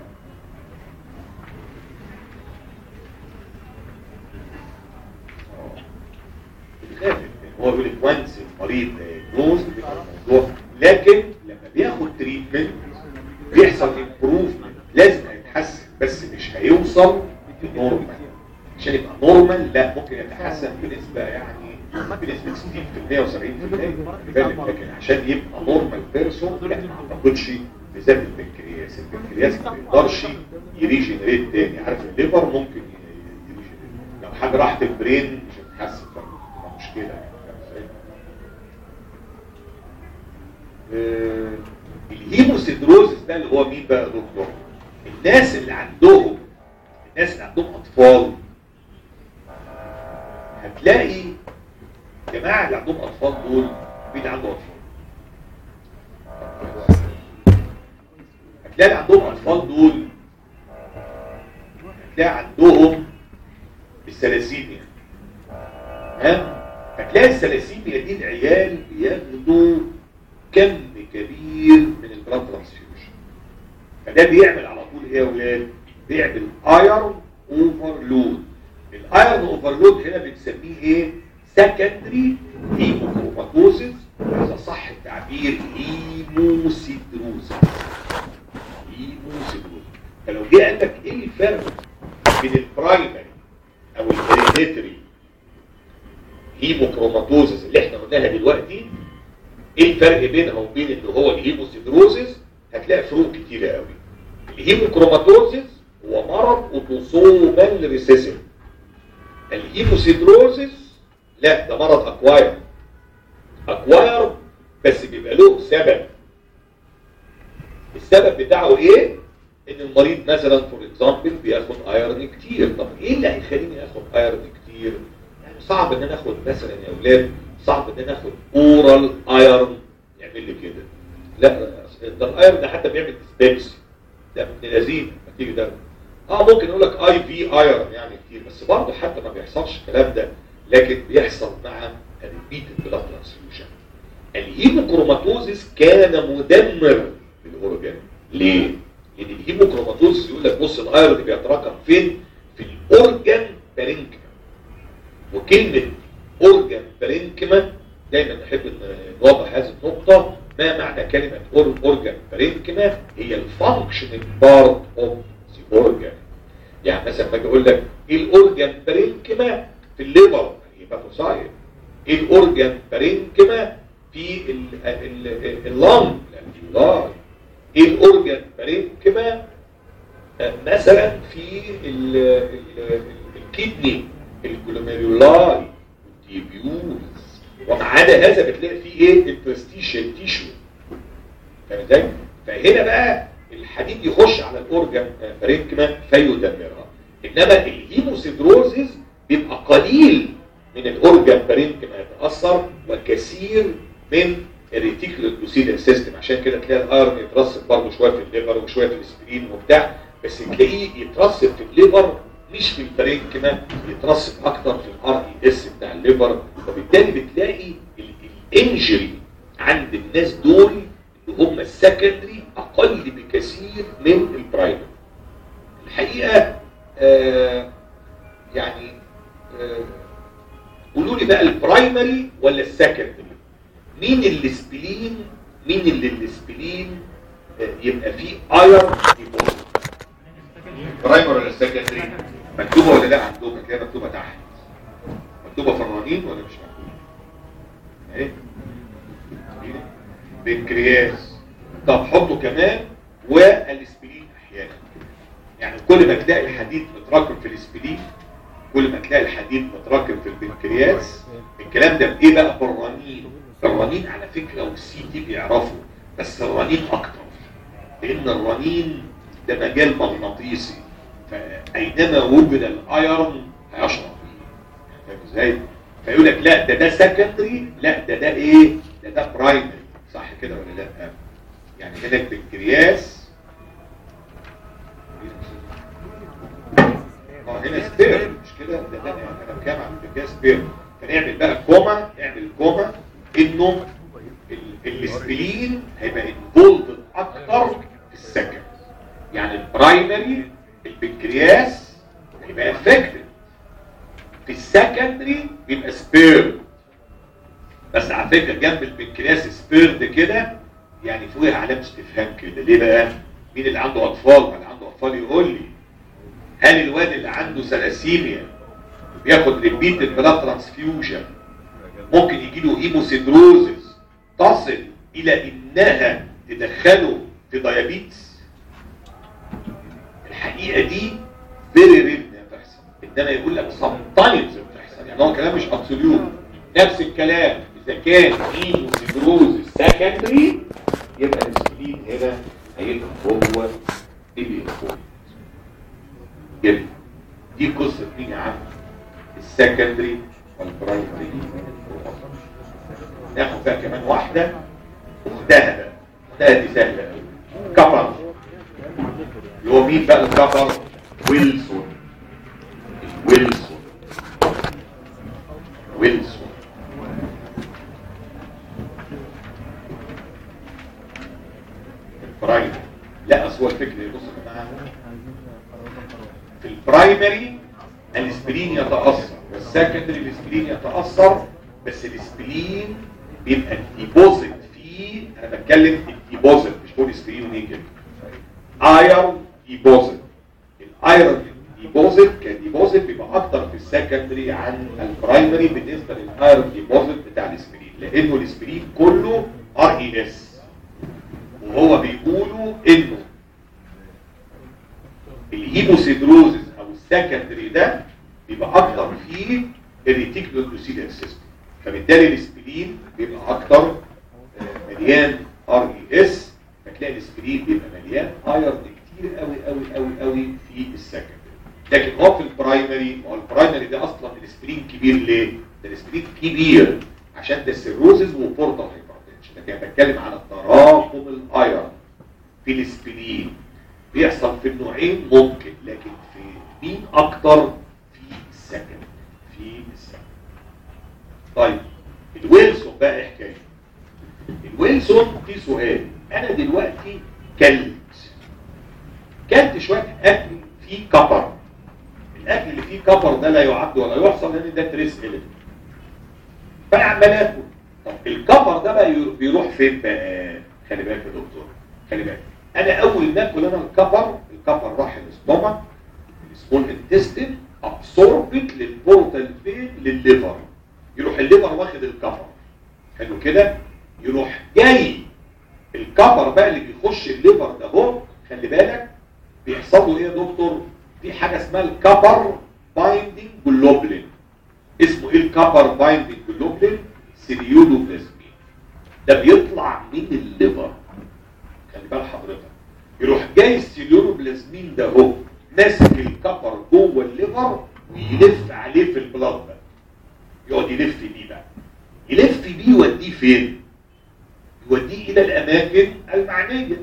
بتخاف إن هو يقول لك وانس المريض دايجنوز بيبقى الموضوع لكن لما بياخد تريتمنت بيحصل امبروفمنت لازم هيتحسن بس مش هيوصل لنورمال عشان يبقى نورمال لا ممكن يتحسن بنسبه يعني بنسبه 60% و70% لكن عشان يبقى نورمال بيرسون لا ما اعتقدش بالذات البنكرياس البنكرياس ما بيقدرش يريجنريت تاني عارف الليفر ممكن ي- يريجنريت لو حاجه راحت البرين مش هتتحسن فبتبقى مشكله يعني فاهم ازاي؟ آه، الهيموسيدروزس ده اللي هو مين بقى يا دكتور الناس اللي عندهم الناس اللي عندهم اطفال هتلاقي الجماعه اللي عندهم اطفال دول مين عنده اطفال هتلاقي اللي عندهم اطفال دول هتلاقي عندهم الثلاسيميا ها هتلاقي الثلاسيميا دي العيال بياخدوا كم كبير من البلاد ترانسفيوجن فده بيعمل على طول ايه يا ولاد بيعمل ايرون اوفرلود الايرون اوفرلود هنا بنسميه ايه سكندري هيموكروماتوسيس اذا صح التعبير هيموسيدروز هيموسيدروز فلو جه قال لك ايه الفرق بين البرايمري او الهيريديتري هيموكروماتوزس اللي احنا قلناها دلوقتي ايه الفرق بينها وبين اللي هو الهيموسيدروزس هتلاقي فروق كتيرة قوي الهيموكروماتوزس هو مرض اوتوسومال ريسيسيف الهيموسيدروزس لا ده مرض اكواير اكواير بس بيبقى له سبب السبب بتاعه ايه ان المريض مثلا فور اكزامبل بياخد ايرون كتير طب ايه اللي هيخليني اخد ايرون كتير يعني صعب ان انا اخد مثلا يا اولاد صعب ان انا اخد اورال ايرون يعمل لي كده لا ده الايرون ده حتى بيعمل ديسبيبسي ده ابن لذيذ ما تيجي ده اه ممكن اقول لك اي في ايرون يعني كتير بس برضه حتى ما بيحصلش الكلام ده لكن بيحصل مع الريبيت بلاد ترانسفيوجن الهيموكروماتوزيس كان مدمر للاورجان ليه؟ لان الهيموكروماتوزيس يقول لك بص الايرون بيتراكم فين؟ في الاورجان بارينكما وكلمه اورجان بارينكما دايما نحب نوضح هذه النقطه ما معنى كلمه اورجان بارينكما هي الفانكشنال بارت اوف ذا اورجان يعني مثلا باجي اقول لك ايه الاورجان بارينكما في الليبر هيباتوسايت ايه الاورجان بارينكما في اللنج الالفيولاي ايه الاورجان بارينكما مثلا في الكدني الجلوميرولاي والديبيولز وما عدا هذا بتلاقي فيه ايه البرستيشال تيشو فاهم ازاي؟ فهنا بقى الحديد يخش على الاورجان بارينكما فيدمرها انما الهيموسيدروزيس بيبقى قليل من الاورجان بارينكما يتاثر وكثير من الريتيكولوسيدال سيستم عشان كده تلاقي الايرون يترسب برضه شويه في الليفر وشويه في الاسبرين وبتاع بس تلاقيه يترسب في الليفر مش في البارينكما يترسب اكتر في الار اي اس بتاع الليفر وبالتالي بتلاقي الانجري عند الناس دول اللي هم السكندري اقل بكثير من البرايمري الحقيقه آه يعني آه قولوا لي بقى البرايمري ولا السكندري مين اللي سبلين مين اللي السبلين آه يبقى فيه اير برايمري ولا السكندري مكتوبه ولا لا عندكم كده مكتوبه تحت مكتوبه في الرنين ولا مش مكتوبه ايه بنكرياس طب حطوا كمان والاسبلين احيانا يعني كل ما تلاقي الحديد متراكم في الاسبلين كل ما تلاقي الحديد متراكم في البنكرياس الكلام ده بايه بقى بالرنين الرنين على فكره والسي تي بيعرفوا بس الرنين اكتر لان الرنين ده مجال مغناطيسي فاينما وجد الايرون هيشرب فيه فاهم ازاي فيقول لك لا ده ده سكندري لا ده ده ايه ده ده برايمري صح كده ولا لا يعني هنا البنكرياس اه هنا سبير مش كده ده ده انا بتكلم عن البنكرياس سبير فنعمل بقى كوما نعمل كوما انه السبلين هيبقى انفولد اكتر في السكند يعني البرايمري البنكرياس هيبقى افكتد في السكندري بيبقى سبير بس على فكره جنب البنكرياس سبيرد كده يعني فوقها علامه استفهام كده ليه بقى مين اللي عنده اطفال ما اللي عنده اطفال يقول لي هل الواد اللي عنده سلاسيميا بياخد ريبيتد بلاد ترانسفيوجن ممكن يجي له هيموسيدروزس تصل الى انها تدخله في ديابيتس الحقيقه دي فيري رير بتحصل انما يقول لك سمتايمز بتحصل يعني هو كلام مش ابسوليوت نفس الكلام اذا كان هيموسيدروزس سكندري يبقى السبلين هنا هيبقى هو الانفورم جدا دي قصه مين يا عم السكندري والبرايمري ناخد بقى كمان واحده اختها بقى اختها دي سهله قوي كفر اللي هو مين بقى الكفر ويلسون ويلسون ويلسون البرايمري لا اصل هو الفكره بص يا جماعه في البرايمري الاسبرين يتاثر والسكندري الاسبرين يتاثر بس الاسبرين بيبقى الديبوزيت فيه انا بتكلم الديبوزيت مش بقول اسبرين ونيجل ايرون ديبوزيت الايرون ديبوزيت كديبوزيت بيبقى اكتر في السكندري عن البرايمري بالنسبه للايرون ديبوزيت بتاع الاسبرين لانه الاسبرين كله ار اي اس وهو بيقولوا انه الهيموسيدروزس او السكندري ده بيبقى اكتر في الريتيكولوسيدال سيستم فبالتالي الاسبرين بيبقى اكتر مليان ار اي اس فتلاقي الاسبرين بيبقى مليان ايرون كتير قوي قوي قوي قوي في السكندري لكن هو في البرايمري ما هو البرايمري ده اصلا الاسبرين كبير ليه؟ ده الاسبرين كبير عشان ده سيروزز وبورتال هايبرتنشن لكن انا بتكلم على تراكم الايرون في الاسبرين بيحصل في النوعين ممكن لكن في مين اكتر في السكن في السكن طيب الويلسون بقى إيه حكايه الويلسون في سؤال انا دلوقتي كلت كلت شويه اكل فيه كبر الاكل اللي فيه كبر ده لا يعد ولا يحصل لان ده تريس اليمنت فانا عمال اكل طب الكبر ده بقى يرو- بيروح فين بقى خلي بالك يا دكتور خلي بالك انا اول ما اكل انا الكبر الكبر راح الاستومك السمول انتستين ابسوربت للبورتال فين للليفر يروح الليفر واخد الكبر حلو كده يروح جاي الكبر بقى اللي بيخش الليفر ده اهو خلي بالك بيحصل له ايه يا دكتور في حاجه اسمها الكبر بايندينج جلوبلين اسمه ايه الكبر بايندينج جلوبلين سيريولوبلازمين ده بيطلع من الليفر خلي بال حضرتك يروح جاي السيريولوبلازمين ده اهو ماسك الكبر جوه الليفر ويلف عليه في البلاد بقى يقعد يلف بيه بقى يلف بيه يوديه فين يوديه الى الاماكن المعنيه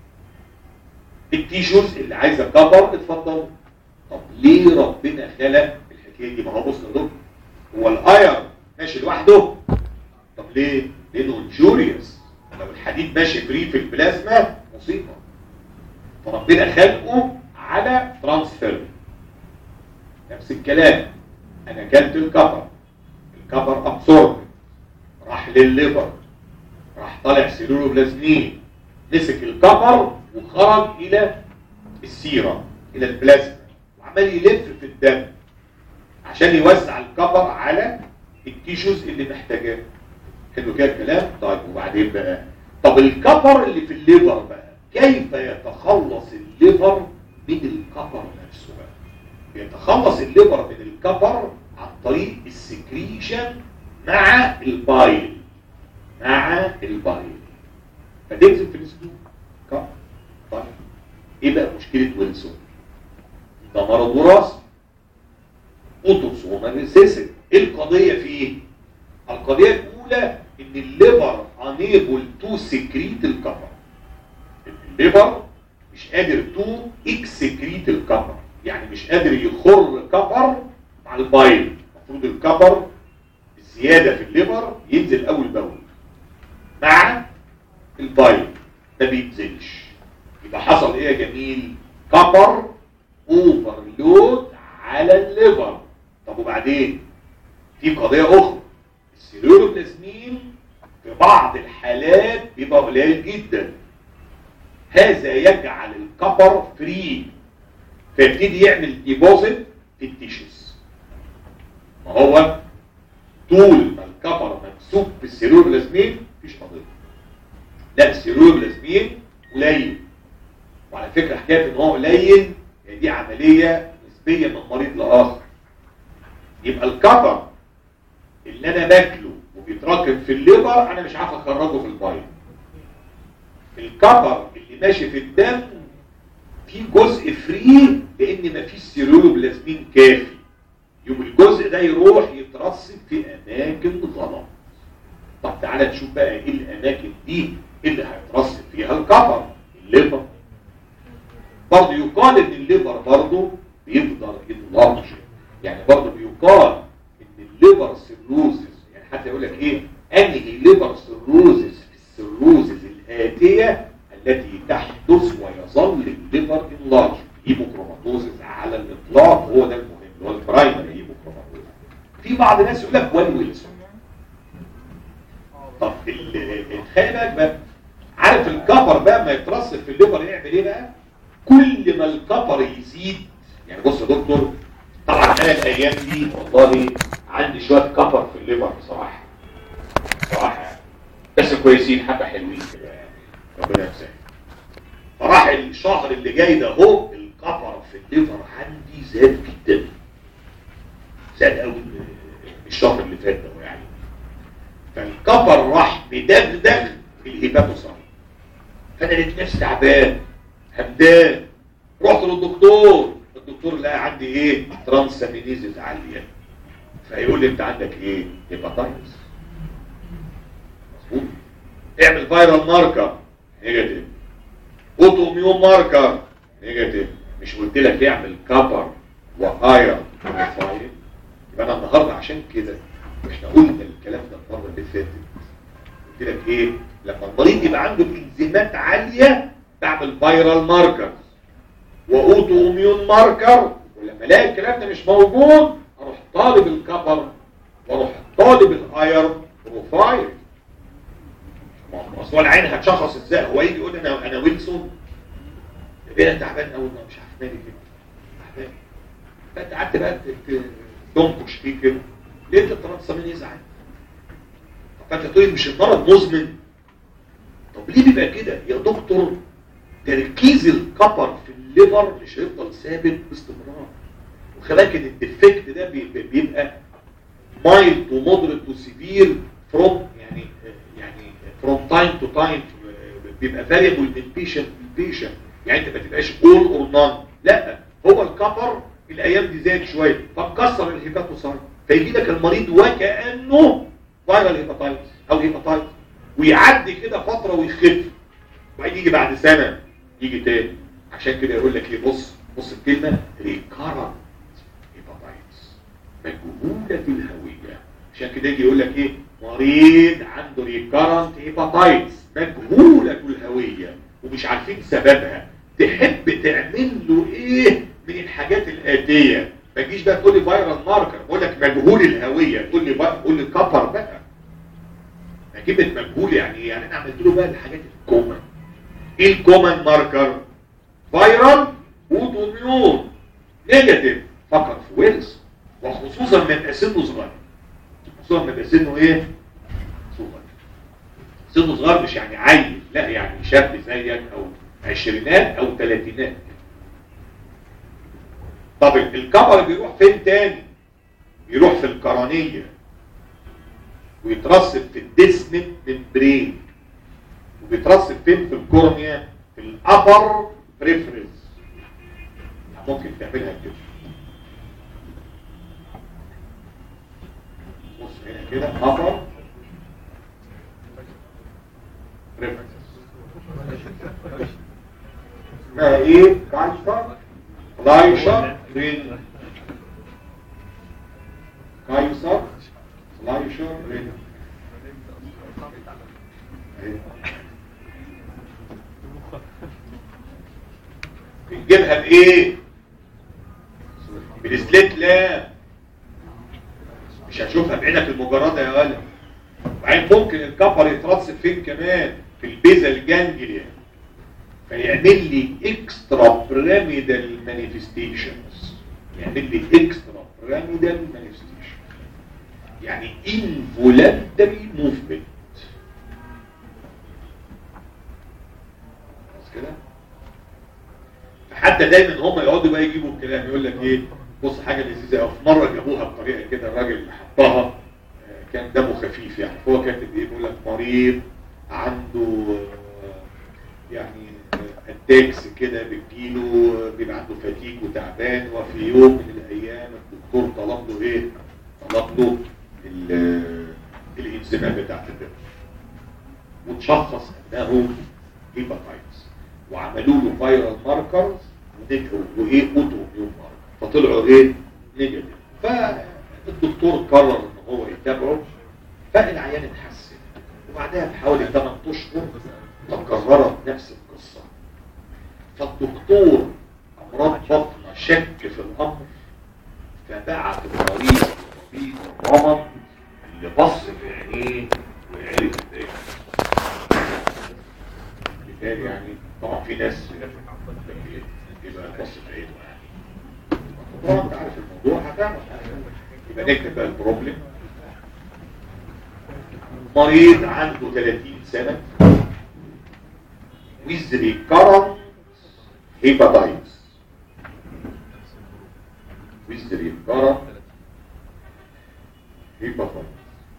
التيشوز اللي عايزه كبر اتفضل طب ليه ربنا خلق الحكايه دي ما هو بص يا دكتور هو الايرون ماشي لوحده طب ليه لانه انجوريوس لو الحديد ماشي فري في البلازما مصيبه فربنا خلقه على ترانسفير نفس الكلام انا كلت الكبر الكبر ابسورب راح للليفر راح طالع سيلولوبلازمين مسك الكبر وخرج الى السيرة الى البلازما وعمال يلف في الدم عشان يوزع الكبر على التيشوز اللي محتاجاه حلو كده الكلام طيب وبعدين بقى طب الكبر اللي في الليفر بقى كيف يتخلص الليفر من الكبر نفسه بقى يتخلص الليفر من الكبر عن طريق السكريشن مع البايل مع البايل فتنزل في الاسلوب كبر طيب ايه بقى مشكله ويلسون ده مرض وراثي اوتوسومال ريسيسيف ايه القضيه فيه القضيه الاولى ان الليفر unable تو سكريت الكبر الليفر مش قادر تو اكسكريت الكبر يعني مش قادر يخر كبر مع البايل المفروض الكبر الزياده في الليفر ينزل اول باول مع البايل ما بينزلش يبقى حصل ايه يا جميل كبر اوفرلود على الليفر طب وبعدين في قضيه اخرى السيلولوبلازمين في بعض الحالات بيبقى قليل جدا هذا يجعل الكبر فري فيبتدي يعمل ديبوزيت في التيشوز ما هو طول ما الكبر ممسوك بالسيلولوبلازمين مفيش قضيه لا السيلولوبلازمين قليل وعلى فكره حكايه ان هو قليل يعني دي عمليه نسبيه من مريض لاخر يبقى الكبر اللي انا باكله وبيتراكم في الليبر انا مش عارف اخرجه في البايض الكبر اللي ماشي في الدم في جزء فري لان مفيش سيرولوبلازمين كافي يوم الجزء ده يروح يترسب في اماكن غلط طب تعالى نشوف بقى ايه الاماكن دي اللي هيترسب فيها الكبر الليبر برضه يقال ان الليبر برضه بيفضل انلارج يعني برضه بيقال ان الليبر سيروزز يعني حتى يقول لك ايه انهي ليبر سيروزز في السيروزز الاتيه التي تحدث ويظل الليبر انلارج هيموكروماتوزز على الاطلاق هو ده المهم اللي هو البرايمري هيموكروماتوزز في بعض الناس يقول لك وان ويلسون طب ال- ال- خلي بالك بقى عارف الكبر بقى ما يترسب في الليبر يعمل ايه بقى كل ما الكبر يزيد يعني بص يا دكتور طبعا انا الايام دي والله عندي شويه كبر في الليبر بصراحه بصراحه يعني. بس كويسين حبه حلوين كده يعني ربنا يسهل فراح الشهر اللي جاي ده اهو الكبر في الليفر عندي زاد جدا زاد قوي الشهر اللي فات ده يعني فالكبر راح بدغدغ الهيباتوسايت فانا لقيت نفسي تعبان همدان رحت للدكتور الدكتور لقى عندي ايه ترانسامينيزز عاليه فيقول لي انت عندك ايه هيباتايتس اعمل فايرال ماركر نيجاتيف اوتو ميون ماركر نيجاتيف مش قلت لك اعمل كابر وايرون فايل يبقى انا النهارده عشان كده احنا قلنا الكلام ده المره اللي فاتت قلت لك ايه لما المريض يبقى عنده انزيمات عاليه بعمل فايرال ماركر واوتو اميون ماركر ولما الاقي الكلام ده مش موجود اروح طالب الكبر واروح طالب الايرون بروفايل اصل هو العين هتشخص ازاي هو يجي يقول انا انا ويلسون انا تعبان قوي مش عارف مالي كده تعبان فانت قعدت بقى ت- ت- تنكش فيه كده لقيت الترانسامين يزعل فانت تقول مش المرض مزمن طب ليه بيبقى كده يا دكتور تركيز الكبر في الليفر مش هيفضل ثابت باستمرار وخلاك ان الديفكت ده بي- بي- بيبقى مايلد ومودريت وسيفير فروم يعني يعني فروم تايم تو تايم بيبقى فاريبل من بيشنت لبيشنت يعني انت ما تبقاش اول اور نان لا هو الكبر الايام دي زاد شويه فمكسر الهيباتوسايت فيجي لك المريض وكانه فايرال هيباتايتس او هيباتايتس ويعدي كده فتره ويخف وبعدين يجي بعد سنه يجي تاني عشان كده يقول لك ايه بص بص الكلمه ريكارنت هيباتايتس مجهوله الهويه عشان كده يجي يقول لك ايه مريض عنده ريكارنت هيباتايتس مجهوله الهويه ومش عارفين سببها تحب تعمل له ايه من الحاجات الاتيه ما تجيش بقى تقول لي فايرال ماركر بقول لك مجهول الهويه تقول لي بقى تقول لي كبر بقى كلمه مجهول يعني ايه يعني انا عملت له بقى الحاجات الكومن ايه الكومن ماركر فايرال اوتوميون نيجاتيف فقط في ويلز وخصوصا من يبقى سنه صغير خصوصا من يبقى سنه ايه صغير سنه صغير مش يعني عيل لا يعني شاب زيك او عشرينات او ثلاثينات طب الكبر بيروح فين تاني يروح في القرنيه ويترسب في الديسمنت ممبرين وبيترسب فين في الكورنيا في الابر بريفرنس ممكن تعملها كده بص هنا كده ابر بريفرنس اسمها ايه كايشر لايشر رين كايسر لايشر رين بنجيبها بايه بالسليت لا مش هتشوفها بعينك المجرده يا ولد وبعدين ممكن الكفر يترسب فين كمان في البيزا الجانجليا فيعمل لي اكسترا بيراميدال مانيفستيشنز يعمل لي اكسترا بيراميدال مانيفستيشن يعني انفولانتري موفمنت خلاص كده حتى دايما هم يقعدوا بقى يجيبوا الكلام يقول لك ايه بص حاجه لذيذه قوي في مره جابوها بطريقه كده الراجل اللي حطها آه، كان دمه خفيف يعني هو كاتب ايه بيقول لك مريض عنده آه، يعني اتاكس كده بتجيله آه، بيبقى عنده فتيج وتعبان وفي يوم من الايام الدكتور طلب له ايه؟ طلب له ال- الانزيمات بتاعت الدم وتشخص انه هيباتايتس وعملوا له فايرال ماركرز وايه اوتو ميون ماركر فطلعوا ايه نيجاتيف فالدكتور قرر ان هو يتابعه فالعيان اتحسن وبعدها بحوالي 8 اشهر تكررت نفس القصه فالدكتور امراض بطنه شك في الامر فبعت المريض لطبيب الرمد اللي بص في عينيه وعرف ايه بالتالي يعني طبعا في ناس يبقى بص في عينه يعني طبعا انت عارف الموضوع هتعرف يبقى نكتب بقى البروبلم مريض عنده 30 سنة with recurrent hepatitis with recurrent hepatitis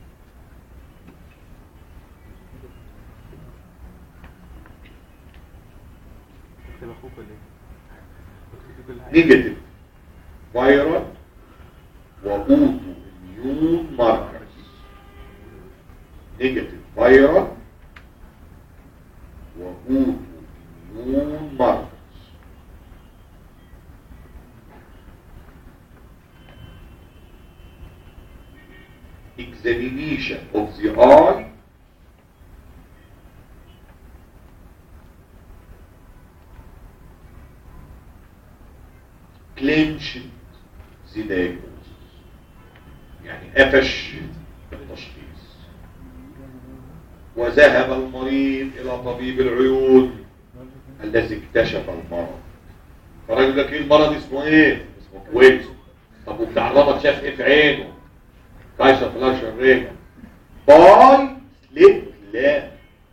اكتب اخوك ولا ايه؟ اكتب كل حاجه نيجاتيف فايرال واوتو اميون ماركرز نيجاتيف فايرال واوتو اميون ماركرز examination of the eye clenched the diagnosis يعني قفش التشخيص وذهب المريض إلى طبيب العيون الذي اكتشف المرض فالراجل يقول لك ايه المرض اسمه ايه؟ اسمه كويس طب وبتاع الرمض شاف ايه في عينه؟ كايسر فلاش رينا باي سليب لا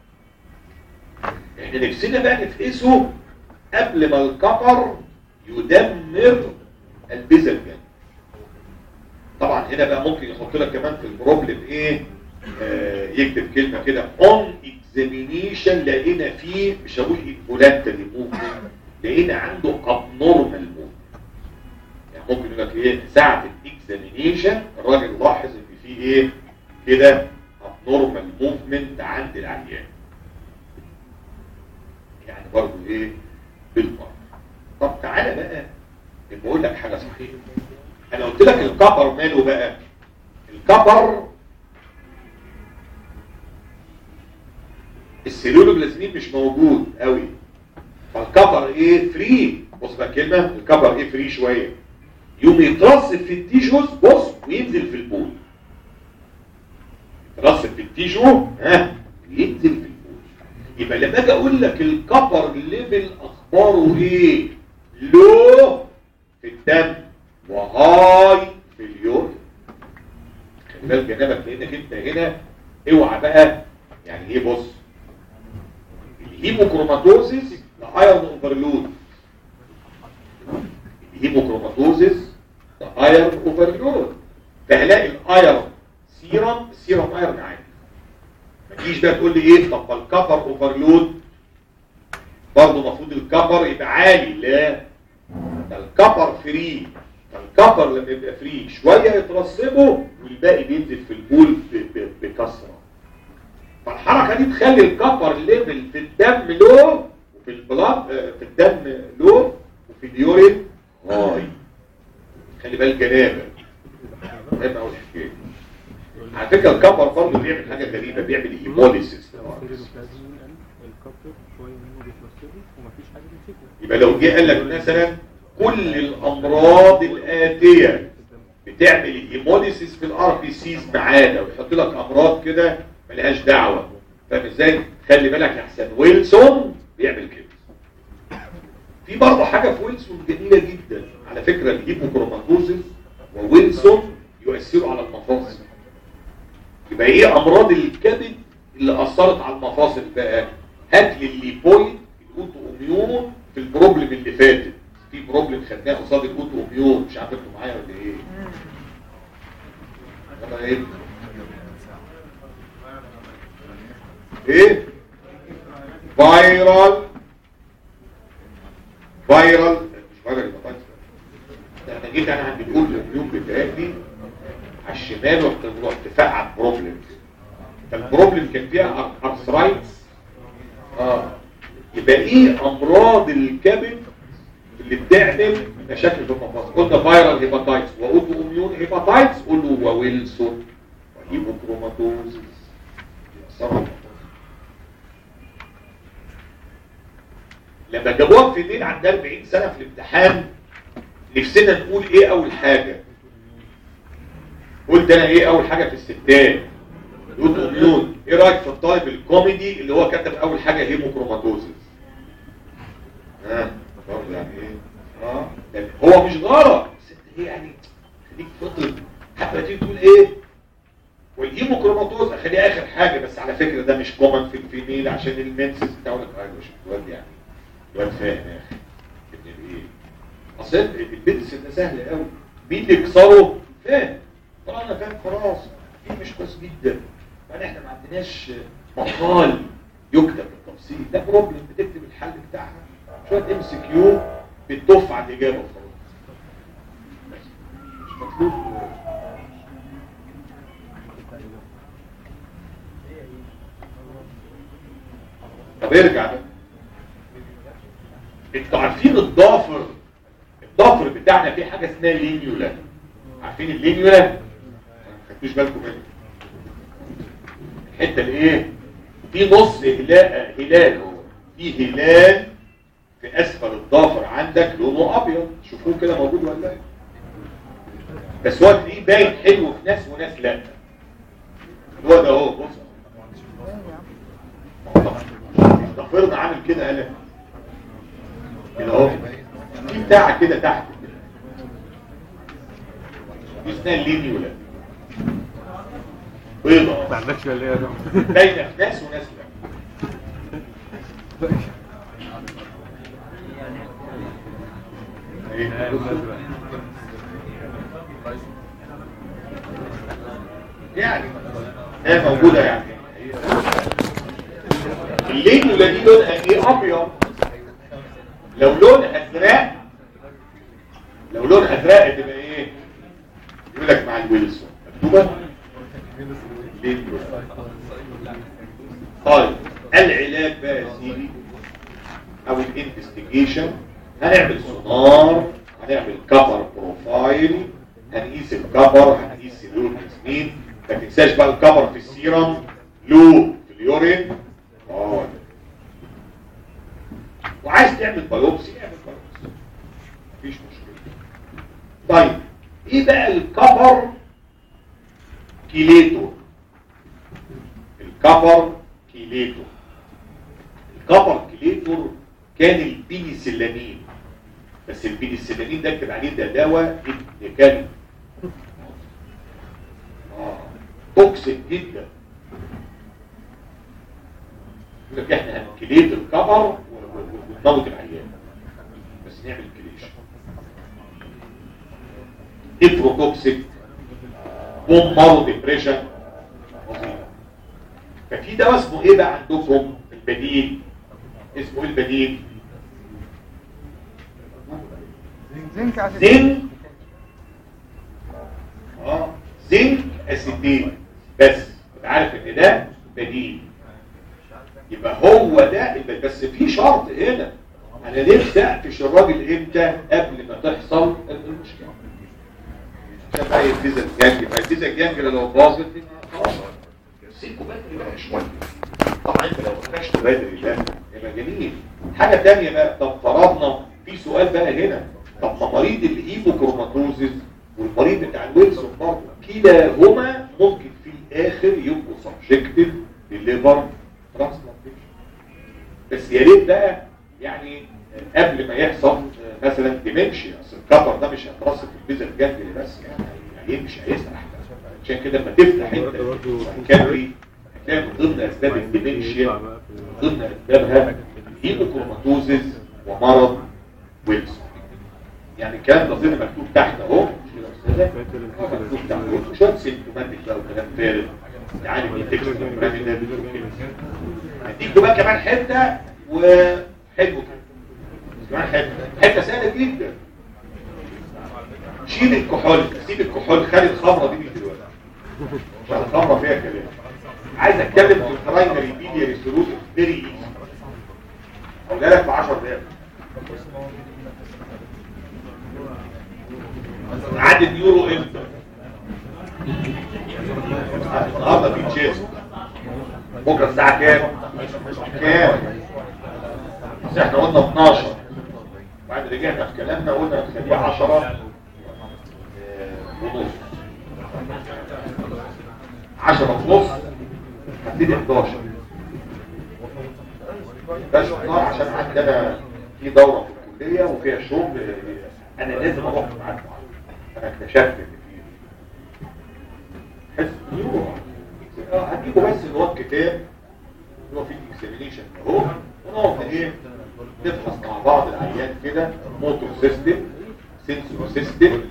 احنا نفسنا بقى نفقسه قبل ما الكفر يدمر البذل الجنبي طبعا هنا بقى ممكن يحط لك كمان في البروبلم ايه آه يكتب كلمه كده اون اكزامينيشن لقينا فيه مش هقول انفولانتري موفمنت لقينا عنده ابنورمال موفمنت يعني ممكن يقول لك ايه ساعه الاكزامينيشن الراجل لاحظ ان في ايه كده ابنورمال موفمنت عند العيان يعني برضه ايه بالمره طب تعالى بقى بقول لك حاجه صحيحه انا قلت لك الكبر ماله بقى الكبر السيلولوبلازمين مش موجود قوي فالكبر ايه فري بص بقى كلمه الكبر ايه فري شويه يوم يترسب في التيشوز بص وينزل في البول يترسب في التيشو ها ينزل في البول يبقى لما اجي اقول لك الكبر ليفل اخباره ايه لو في الدم وهاي في اليورين خلي بالك جنبك لانك انت هنا اوعى بقى يعني ايه بص الهيموكروماتوزيس ده ايرون اوفرلود الهيموكروماتوزيس ده ايرون اوفرلود فهلاقي الايرون سيرم السيرم ايرون عالي ما تجيش بقى تقول لي ايه طب الكفر اوفرلود برضه المفروض الكفر يبقى عالي لا ده الكفر فري فالكفر لما يبقى فري شويه يترسبه والباقي بينزل في البول ب- ب- بكثره فالحركه دي تخلي الكفر ليفل في الدم لو وفي البلاد آه، في الدم لو وفي اليورين هاي خلي بالك جنابه مهم قوي الحكايه على فكره الكفر برضه بيعمل حاجه غريبه بيعمل هيموليسيس الكابتر شويه منه بيترسبوا ومفيش حاجه بتمسكه يبقى لو جه قال لك مثلا كل الامراض الاتيه بتعمل هيموليسيس في الار بي سيز معانا ويحط لك امراض كده ملهاش دعوه فاهم ازاي خلي بالك يا حسن ويلسون بيعمل كده في برضه حاجه في ويلسون جميله جدا على فكره الهيموكروماتوزيس وويلسون يؤثروا على المفاصل يبقى ايه امراض الكبد اللي اثرت على المفاصل بقى هات لي الليبويد الاوتو اميون في البروبلم اللي فاتت في بروبلم خدناه قصاد الاوتو اميون مش عارف انتوا معايا ولا ايه ولا ايه ايه فايرال فايرال مش فايرال يبقى فايرال. ده انا جيت انا عند الاوتو اميون بتاعتي على الشمال ورحت رحت فقع بروبلم فالبروبلم كان فيها ارثرايتس اه يبقى ايه امراض الكبد اللي بتعمل مشاكل في المفاصل قلنا فايرال هيباتايتس واوتو اميون هيباتايتس قلنا وويلسون وهيموكروماتوزيس يأثروا على المفاصل. لما جابوها في دين عندها 40 سنه في الامتحان نفسنا نقول ايه اول حاجه قلت انا ايه اول حاجه في الستات الاوتو اميون ايه رايك في الطالب الكوميدي اللي هو كتب اول حاجه هيموكروماتوزيس ها برضه يعني ايه اه يعني هو مش غلط بس انت ايه يعني خليك فطر حتى تيجي تقول ايه والهيموكروماتوز اخليها اخر حاجه بس على فكره ده مش كومن في الفيميل عشان المنسس بتاعه لك ايوه مش الواد يعني الواد فاهم يا اخي ابن الايه اصل البيزنس ده سهل قوي مين اللي يكسره فاهم طبعا انا فاهم خلاص دي مش كويس جدا يعني احنا ما عندناش مقال يكتب بالتفصيل ده بروبلم بتكتب الحل بتاعها شويه ام سي كيو بتدف على الاجابه وخلاص بس. مش مطلوب ويرجع ده انتوا عارفين الضافر الضافر بتاعنا فيه حاجه اسمها لينيولا عارفين اللينيولا ما خدتوش بالكم منها الحته الايه في نص هلال هلال هو في هلال في اسفل الضافر عندك لونه ابيض شوفوه كده موجود ولا لا بس هو تلاقيه باين حلو في ناس وناس لا هو ده اهو بص ضفرنا عامل كده قال كده اهو في بتاعه كده تحت كده دي اسمها اللينيولا بيضة ما عندكش ولا ايه يا جماعه باينه في ناس وناس لا إيه؟ يعني هي موجودة يعني اللينيولا دي لونها ايه ابيض لو لون ازرق لو لون ازرق تبقى ايه يقول لك مع الويلسون مكتوبه لينيولا طيب العلاج بقى يا سيدي او الانفستيجيشن هنعمل سونار هنعمل كفر بروفايل هنقيس الكفر هنقيس اللوكسمين ما تنساش بقى الكفر في السيرم لو في اليورين اه وعايز تعمل بايوبسي اعمل بايوبسي مفيش مشكله طيب ايه بقى الكفر كيليتو الكفر كيليتو الكفر كيليتور كان البينيسيلامين بس البينيسيلامين ده اكتب عليه ده دواء ابن كلب آه، توكسيك جدا يقول لك احنا هنكليت الكفر و- و- ونموت العيان بس نعمل كليش نيتروتوكسيك بومبارو ديبريشن فظيع ففي دواء اسمه ايه بقى عندكم البديل اسمه ايه البديل زنك عشان زنك اه زنك اسيتين بس انت عارف ان ده بديل يبقى هو ده الب- بس في شرط هنا انا نفسي اقفش الراجل امتى قبل ما تحصل المشكله عشان بقى يبتزا الجنج ما يبتزا الجنج لو باظت خلاص سيبه بدري بقى شويه طبعا انت لو قفشته بدري ده يبقى جميل حاجه تانية بقى طب فرضنا في سؤال بقى هنا طب ما مريض الايبوكروماتوزيس والمريض بتاع الويلسون برضه كلاهما ممكن في الاخر يبقوا سبجكتيف لليفر ترانسبلانتيشن بس يا ريت بقى يعني قبل ما يحصل مثلا ديمنشيا اصل الكفر ده مش هيترصف في البيزا الجنجلي بس يعني هيمشي هيسرح عشان كده لما تفتح انت الكابري هتلاقي من ضمن اسباب الديمنشيا من ضمن اسبابها هيموكروماتوزيس ومرض ويلسون يعني الكلام ده زي ما مكتوب تحت اهو مش كده يا أستاذة؟ آه، مكتوب تحت اهو شويه سيمتوماتيك بقى وكلام فارغ يعني بيتكتب هديكوا بقى كمان حته وحلو كده كمان حته حته سهله جدا شيل الكحول سيب الكحول خلي الخمره دي من دلوقتي عشان الخمره فيها كلام عايز اتكلم في البرايمري بيديا ريسولوت فيري ايزي اقولها لك في 10 دقايق عاد اليورو امتى النهارده في تشيست بكره الساعه كام كام بس احنا قلنا 12 بعد رجعنا في كلامنا قلنا نخليه 10 ونص 10 ونص هبتدي 11 بس 12 عشان عندنا في دوره في الكليه وفيها شغل انا لازم اروح معاك انا اكتشفت ان في حس يروح اه هتجيبوا بس اللي هو الكتاب اللي هو فيه الاكزامينيشن اهو ونقعد ايه نفحص مع بعض العيان كده موتور سيستم سنسور سيستم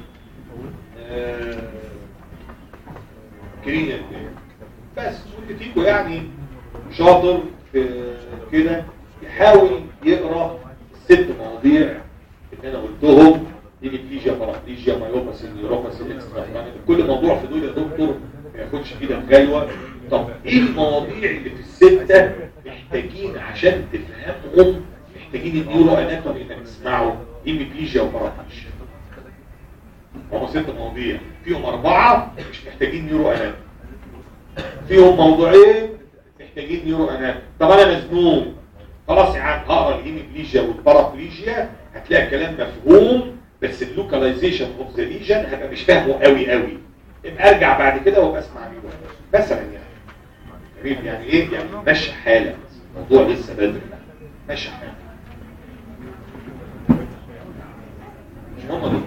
كرينيال بس واللي فيكم يعني شاطر في كده يحاول يقرا الست مواضيع اللي انا قلتهم ديبيتيجيا بارابليجيا مايوباسي نيوروباسي اكسترا كل موضوع في دول يا دكتور ما ياخدش كده غلوه طب ايه المواضيع اللي في السته محتاجين عشان تفهمهم محتاجين النيورو اناتومي انك تسمعوا هيميبليجيا وبارابليجيا هم ست مواضيع فيهم اربعه مش محتاجين نيورو اناتومي فيهم موضوعين محتاجين نيورو اناتومي طب انا مزنوق خلاص يا عم هقرا الهيميبليجيا والبارابليجيا هتلاقي الكلام مفهوم بس اللوكاليزيشن اوف ذا ليجن هبقى مش فاهمه قوي قوي يبقى ارجع بعد كده وابقى اسمع نيورو مثلا يعني جميل يعني ايه يعني ماشي حالك الموضوع لسه بدري ماشي حالك مش هم دول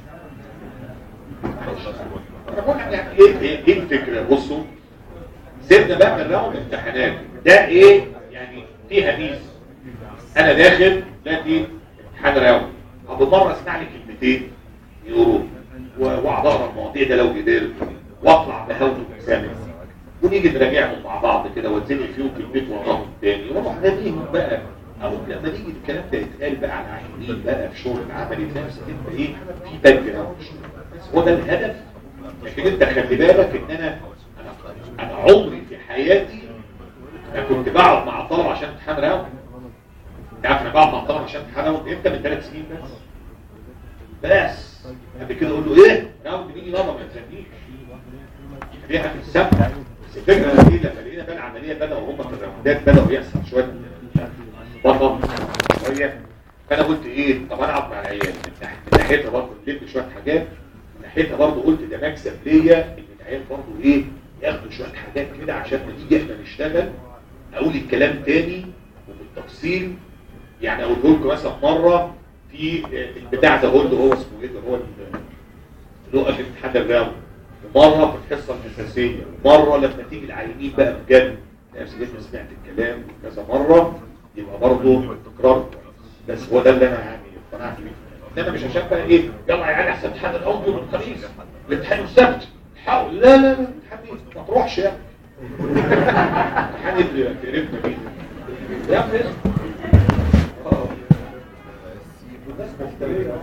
انا بقول لك يعني ايه ايه ايه الفكره بصوا سيبنا بقى من راوند امتحانات ده ايه يعني فيها ميزه انا داخل دلوقتي امتحان راوند ابو مره اسمع لي كلمتين يورو واقعد اقرا المواضيع ده لو قدرت واطلع بهوت ومسامح ونيجي نراجعهم مع بعض كده واتزنق فيهم كلمتين وراهم تاني واروح ناديهم بقى او لما نيجي الكلام ده يتقال بقى على عينين بقى في شغل العملي تلاقي نفسك انت ايه في باك جراوند بس هو ده الهدف لكن انت خلي بالك ان انا انا انا عمري في حياتي انا كنت بقعد مع الطلبه عشان امتحان راوند انت عارف انا بقعد مع الطلبه عشان امتحان راوند امتى من ثلاث سنين بس بس قبل كده اقول له ايه راوند مين يابا ما تزنيش دي حاجه السبت بس الفكره ايه لما لقينا بقى العمليه بداوا هم في الراوندات بداوا يحصل شويه بطل شويه فانا قلت ايه طب انا اقعد مع العيال من ناحيه من ناحيتها برضه نلم شويه حاجات من ناحيتها برضه قلت ده مكسب ليا ان العيال برضه ايه ياخدوا شويه حاجات كده عشان ما نيجي احنا نشتغل اقول الكلام تاني وبالتفصيل يعني اقول لكم مثلا مره في البتاع ده هو اللي هو اسمه ايه ده هو اللي هو في امتحان الراوند ومره في الحصه الاساسيه ومره لما تيجي العينين بقى بجد نفس جدا سمعت الكلام كذا مره يبقى برضه تكرار كويس بس هو ده اللي انا يعني اقتنعت بيه انما مش عشان بقى ايه يلا يا عيال احسن امتحان الاول يوم الخميس الامتحان السبت حاول لا لا لا الامتحان ما تروحش يعني الامتحان اللي قربنا بيه يا ابني اه الناس مفتريه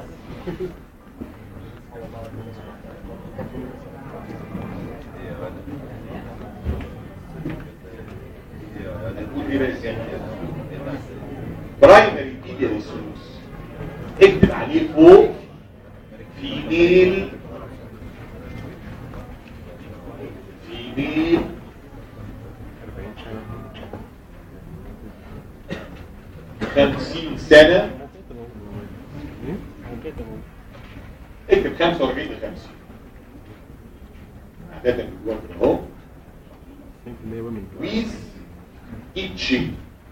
هنقول ايه بس برايمري ميديا ريسورس اكتب عليه فوق فيميل فيميل خمسين سنة اكتب خمسة واربعين لخمسين عادة الوقت اهو with itching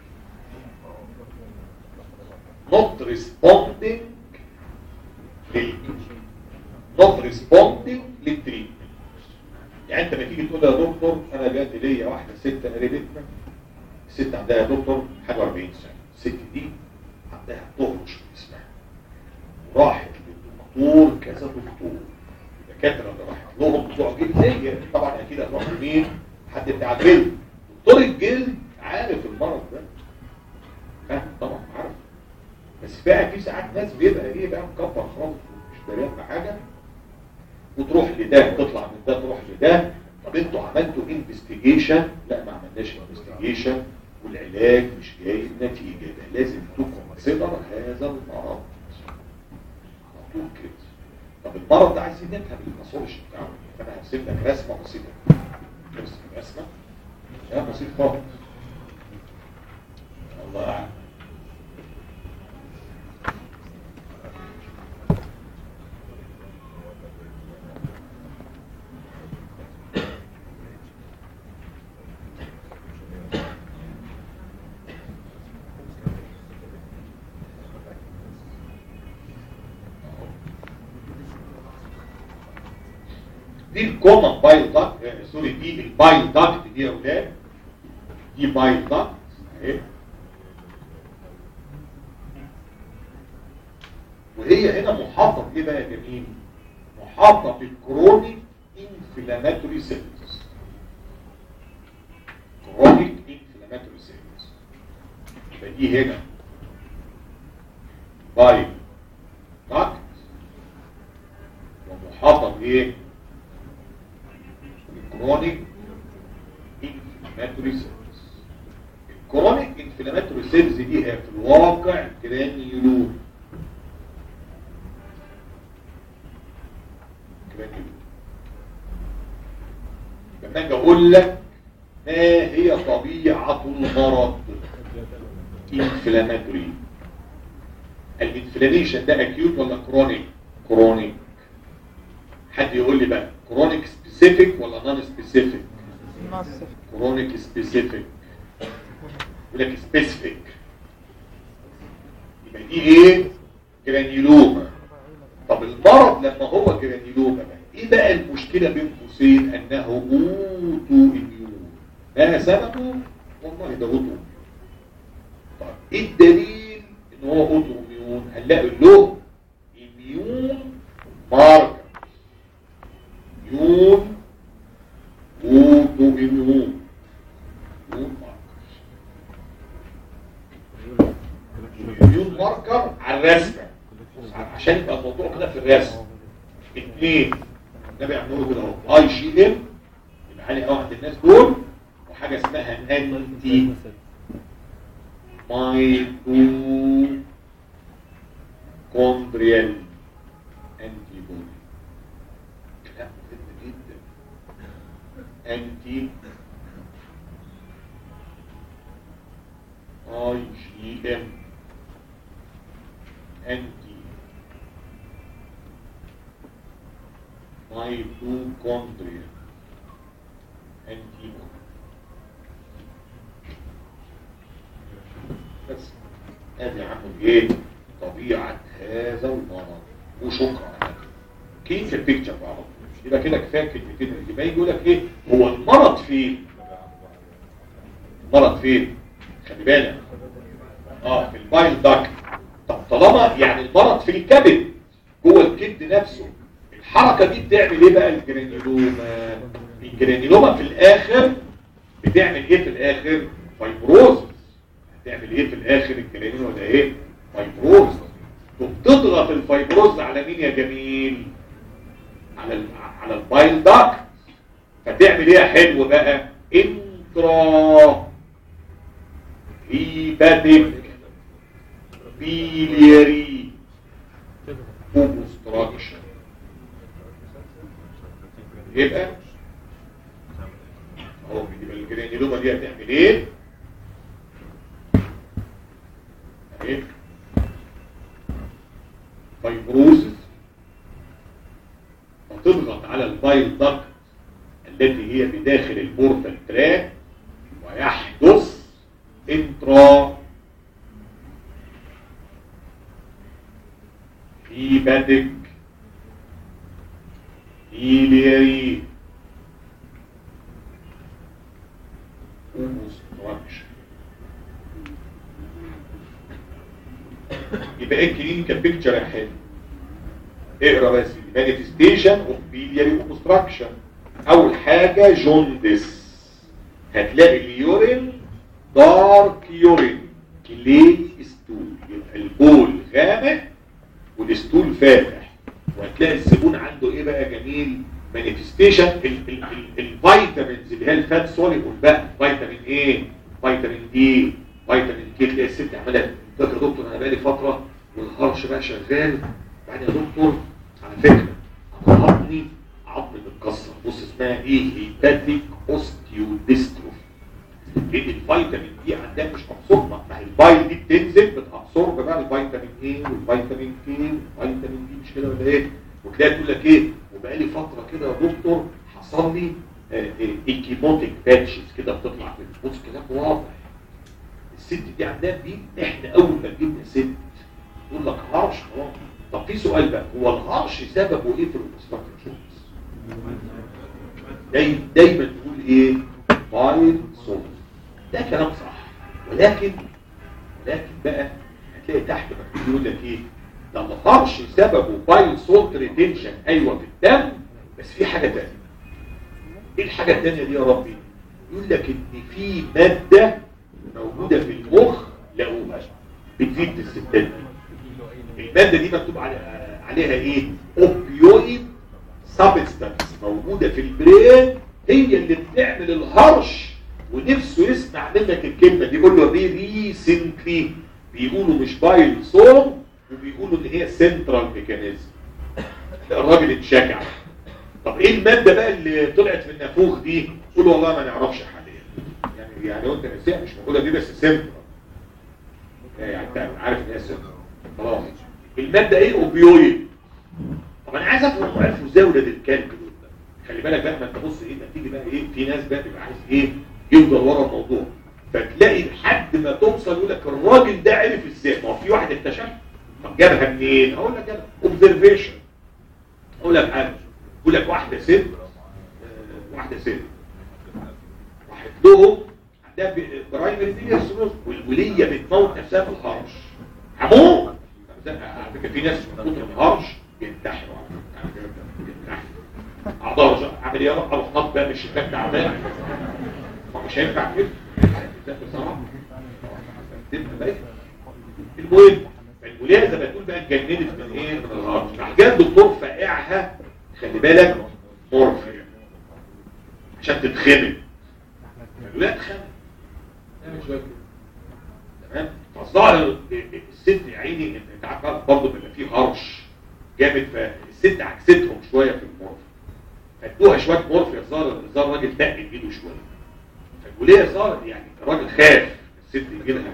not responding لل not responding للتريتمنت يعني انت ما تيجي تقول يا دكتور انا جات ليا واحده ست قريبتنا الست عندها يا دكتور حاجه 40 سنه الست دي عندها طهر في جسمها وراحت للدكتور كذا دكتور الدكاتره اللي راحت لهم بتوع جلديه طبعا اكيد هتروح لمين حد بتاع جلد دكتور الجلد عارف المرض ده فاهم طبعا عارف بس بقى في ساعات ناس بيبقى ايه بقى مكبر خالص مش داريان بحاجه وتروح لده تطلع من ده تروح لده طب انتوا عملتوا انفستيجيشن لا ما عملناش انفستيجيشن والعلاج مش جايب نتيجه ده لازم تكونسيدر هذا المرض على طول كده طب المرض ده عايزين نفهم الباثولوجي بتاعه فانا هرسم لك رسمه بسيطه ارسم رسمه كلام بسيط خالص الله اعلم دي الكومن بايل داكت سوري دي البايل داكت دي يا اولاد دي بايل داكت اهي وهي هنا محاطه بايه بقى يا جميل محاطه بالكرونيك انفلاماتوري سيلز كرونيك انفلاماتوري سيلز يبقى دي هنا بايل داكت ومحاطه بايه chronic inflammatory cells كرونيك انفلاماتوري سيلز دي هي في الواقع جرانيولوم جرانيولوم لما اجي اقول لك ما هي طبيعه المرض انفلاماتوري الانفلاميشن ده اكيوت ولا كرونيك كرونيك حد يقول لي بقى كرونيك سبيسيفيك ولا نون سبيسيفيك نصف كرونيك سبيسيفيك يقول لك سبيسيفيك يبقى دي ايه جرانيولوما طب المرض لما هو جرانيولوما بقى ايه بقى المشكله بين قوسين انه اوتو اميون ما سببه والله ده اوتو اميون طب ايه الدليل ان هو اوتو اميون هنلاقي له اميون ماركر يون اوتو اميون يون ماركر يون ماركر على الرسمه عشان يبقى الموضوع كده في الرسم اثنين النبي يعملوا كده اهو اي جي ام يبقى عالي قوي عند الناس دول وحاجه اسمها انتي مايتو كوندريال انتي بودي كلام مهم جدا انتي اي جي ام انتي ميتوكوندريا انتي بس ادي يا عم ايه طبيعه هذا المرض وشكرا كيف البيكتشر بقى يبقى كده كفايه كلمتين اللي باقي يقول لك ايه هو المرض فين المرض فين خلي بالك اه في البايل داكت طب طالما يعني المرض في الكبد جوه الكبد نفسه الحركه دي بتعمل ايه بقى الجرانيولوما الجرانيولوما في الاخر بتعمل ايه في الاخر فايبروز بتعمل ايه في الاخر الجرانيولوما ده ايه فايبروز وبتضغط الفايبروز على مين يا جميل على ال على البايل داكت فتعمل ايه يا حلو بقى انترا هيباتيك بيلياري اوبستراكشن يبقى اهو يبقى الجرانيولوما دي هتعمل ايه اهي فايبروزس وتضغط على البايل داكت التي هي بداخل البورتال تراك ويحدث انترا هيباتيك هيلياري اوبستراكشن يبقى ايه الكلينيكال بيكتشر يا حلو اقرا بس مانيفستيشن اوف بيلياري اوبستراكشن اول حاجه جوندس هتلاقي اليورين دارك يورين كلي ستول يبقى البول غامق والستول فاتح وهتلاقي الزبون عنده ايه بقى جميل مانيفستيشن الفيتامينز اللي هي الفات سوليبل بقى فيتامين ايه فيتامين دي فيتامين كي تلاقي الست عماله فاكر يا دكتور انا بقالي فتره والهرش بقى شغال بعد يا دكتور على فكره انا عظمي عظمي متكسر بص اسمها ايه هيباتيك اوستيوديستروفي لان الفيتامين دي عندها مش مبسوطه ما هي الفايل دي بتنزل بتابسورب بقى الفيتامين ايه والفيتامين كي والفيتامين دي مش كده ولا ايه وتلاقي تقول لك ايه وبقالي فتره كده يا دكتور حصل لي ايكيموتيك باتشز كده بتطلع كده بص كلام واضح الست دي عندها دي احنا اول ما جبنا ست يقول لك هرش خلاص طب في سؤال بقى هو الهرش سببه ايه في الاوبستراكشن دايما دايما تقول ايه بايل صوت ده كلام صح ولكن ولكن بقى هتلاقي تحت مكتوب يقول لك ايه ده الهرش سببه بايل صوت ريتنشن ايوه في الدم بس في حاجه ثانيه ايه الحاجه الثانيه دي يا ربي يقول لك ان في ماده موجوده في المخ لقوها بتزيد الستات دي الماده دي مكتوب على- عليها ايه اوبيويد سبستانس موجوده في البرين هي اللي بتعمل الهرش ونفسه يسمع منك الكلمه دي يقول له دي ريسنتلي بيقولوا مش بايل سون وبيقولوا ان هي سنترال ميكانيزم الراجل اتشجع طب ايه الماده بقى اللي طلعت من النافوخ دي قول والله ما نعرفش حاليا يعني يعني لو انت نسيها مش موجوده دي بس سنترال يعني انت عارف ان هي سنترال خلاص الماده ايه اوبيويد طب انا عايز افهم عرفوا ازاي ولاد الكلب دول بقى. خلي بالك بقى ما انت بص ايه ما تيجي بقى ايه في ناس بقى بيبقى عايز ايه يفضل ورا الموضوع فتلاقي لحد ما توصل يقول لك الراجل ده عرف ازاي ما هو في واحد اكتشف طب جابها منين اقول لك جابها اوبزرفيشن اقول لك حاجه يقول لك واحده ست آه، واحده ست راحت لهم عندها برايمري ديليسروس والوليه بتموت نفسها في الهرش هموت على فكره في ناس من كتر الهرش بينتحروا على فكرة. بينتحروا اعضاء عامل ايه اروح نط بقى من الشباك تعبان ما مش هينفع كده بصراحه تبقى بايخة. المهم الوليه زي ما تقول بقى اتجننت من ايه من الهرش راح جاب الدكتور فقعها خلي بالك مورفيا عشان تتخمد الوليه اتخمد تعمل شويه كده تمام فالظاهر الست يا عيني انت عارف برضه بيبقى فيه هرش جامد فالست عكستهم شويه في المورفيا فادوها شويه مورفيا الظاهر الظاهر الراجل تقل ايده شويه فالوليه الظاهر يعني الراجل خاف الست يجي لها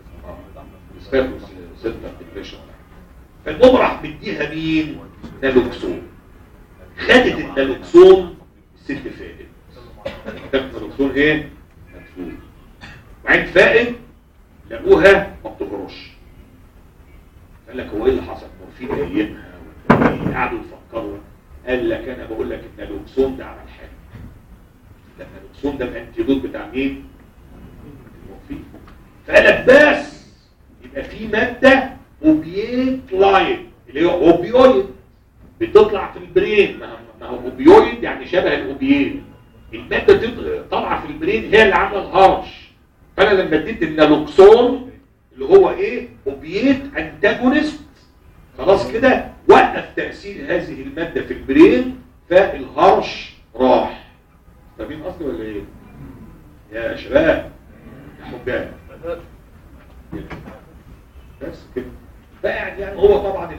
ستاتوس ستة ديبريشن فالمهم راح مديها مين؟ نالوكسون خدت النالوكسون الست فائد خدت النالوكسون ايه؟ مدفون وبعدين فائد لقوها ما بتهرش قال لك هو ايه اللي حصل؟ مورفين ايامها ولا إيه؟ قعدوا يفكروا قال لك انا بقول لك النالوكسون ده عمل حاجه ده النالوكسون ده الانتيدوت بتاع مين؟ المورفين فقال لك بس يبقى في مادة اوبييت لاين اللي هي اوبيويد بتطلع في البرين ما ما هو اوبيويد يعني شبه الاوبيين المادة تط- طالعة في البرين هي اللي عاملة الهرش فانا لما اديت النالوكسون اللي هو ايه اوبييت انتاجونست خلاص كده وقف تأثير هذه المادة في البرين فالهرش راح فاهمين قصدي ولا ايه؟ يا شباب يا حجاج بس كده فقاعد يعني هو طبعا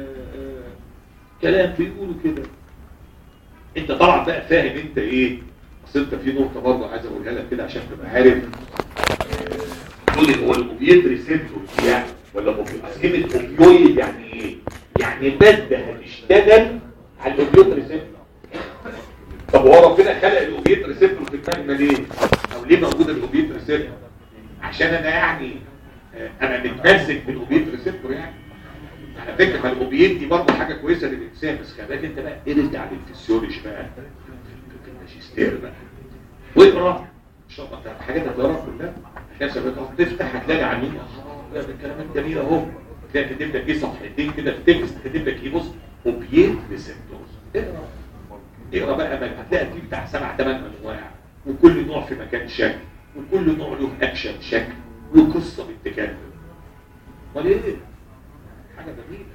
الكلام بيقولوا كده انت طبعا بقى فاهم انت ايه اصل انت في نقطه برضه عايز اقولها لك كده عشان تبقى عارف تقول لي هو الاوبيد ريسبتور يعني ولا اوبيد اصل كلمه اوبيويد يعني ايه؟ يعني ماده هتشتغل على الاوبيد ريسبتور طب هو ربنا خلق الاوبيد ريسبتور في دماغنا ليه؟ او ليه موجود الاوبيد ريسبتور؟ عشان انا يعني آه، انا متمسك بالاوبيد ريسبتور يعني على فكره ما الاوبيد دي برضه حاجه كويسه للانسان بس خلي بالك انت بقى ارجع للفسيولوجي بقى في الماجستير بقى واقرا ان شاء الله انت حاجات هتقراها كلها عشان سبب تفتح هتلاقي عنين يا ده الكلام الجميل اهو تلاقي كاتب لك ايه صفحتين كده في تكست كاتب لك ايه بص اوبيد ريسبتورز اقرا اقرا بقى ما هتلاقي فيه بتاع سبع ثمان انواع وكل نوع في مكان شكل وكل نوع له اكشن شكل وقصه بتتكلم امال ايه حاجه جميله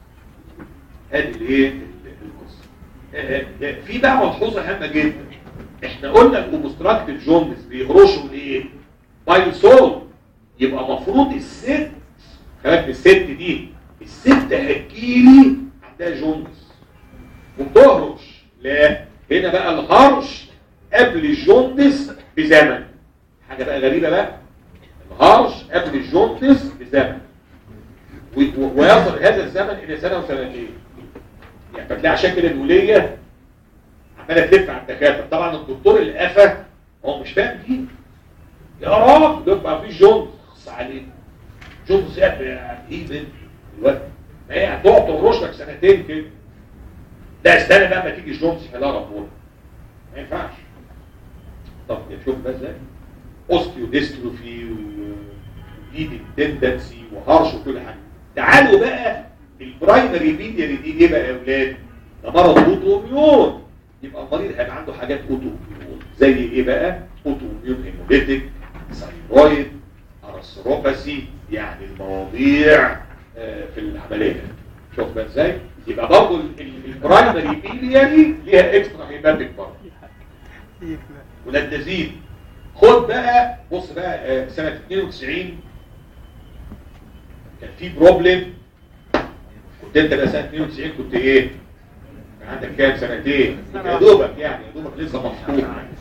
ادي الايه القصه آه، آه، في بقى ملحوظه هامه جدا احنا قلنا الاوبستراكتيف جوندس بيهرشوا ايه بايل سول يبقى مفروض الست خلي بالك الست دي الست هتجيلي عندها جوندس وبتهرش لا هنا بقى الهرش قبل الجوندس بزمن حاجه بقى غريبه بقى الهرش قبل الجوندس بزمن و- و- ويصل هذا الزمن الى سنه وسنتين يعني فتلاقي عشان كده الوليه عماله تلف على الدكاتره طبعا الدكتور اللي قفا هو مش فاهم دي يا رب ده ما فيش جوندس خص عليه جوندس يعني ايه بنت دلوقتي ما هي هتقعد تهرش لك سنتين كده لا استنى بقى ما تيجي جونز يحلها ربنا ما ينفعش طب شوف بقى ازاي اوستيو ديستروفي وليدنج تندنسي وهرش وكل حاجه تعالوا بقى البرايمري ميديا دي ايه بقى يا اولاد ده مرض اوتو اميون يبقى المريض هيبقى عنده حاجات اوتو اميون زي ايه بقى اوتو اميون هيموليتيك ثايرويد ارثروباثي يعني المواضيع آه، في العمليه شوف بقى ازاي يبقى برضه البرايمري بيلياري ليها اكسترا هيباتيك برضه ولادزين خد بقى بص بقى آه، سنه 92 كان في بروبلم كنت انت بقى سنه 92 كنت ايه؟ كان عندك كام سنتين؟ يا دوبك يعني يا دوبك لسه مفتوح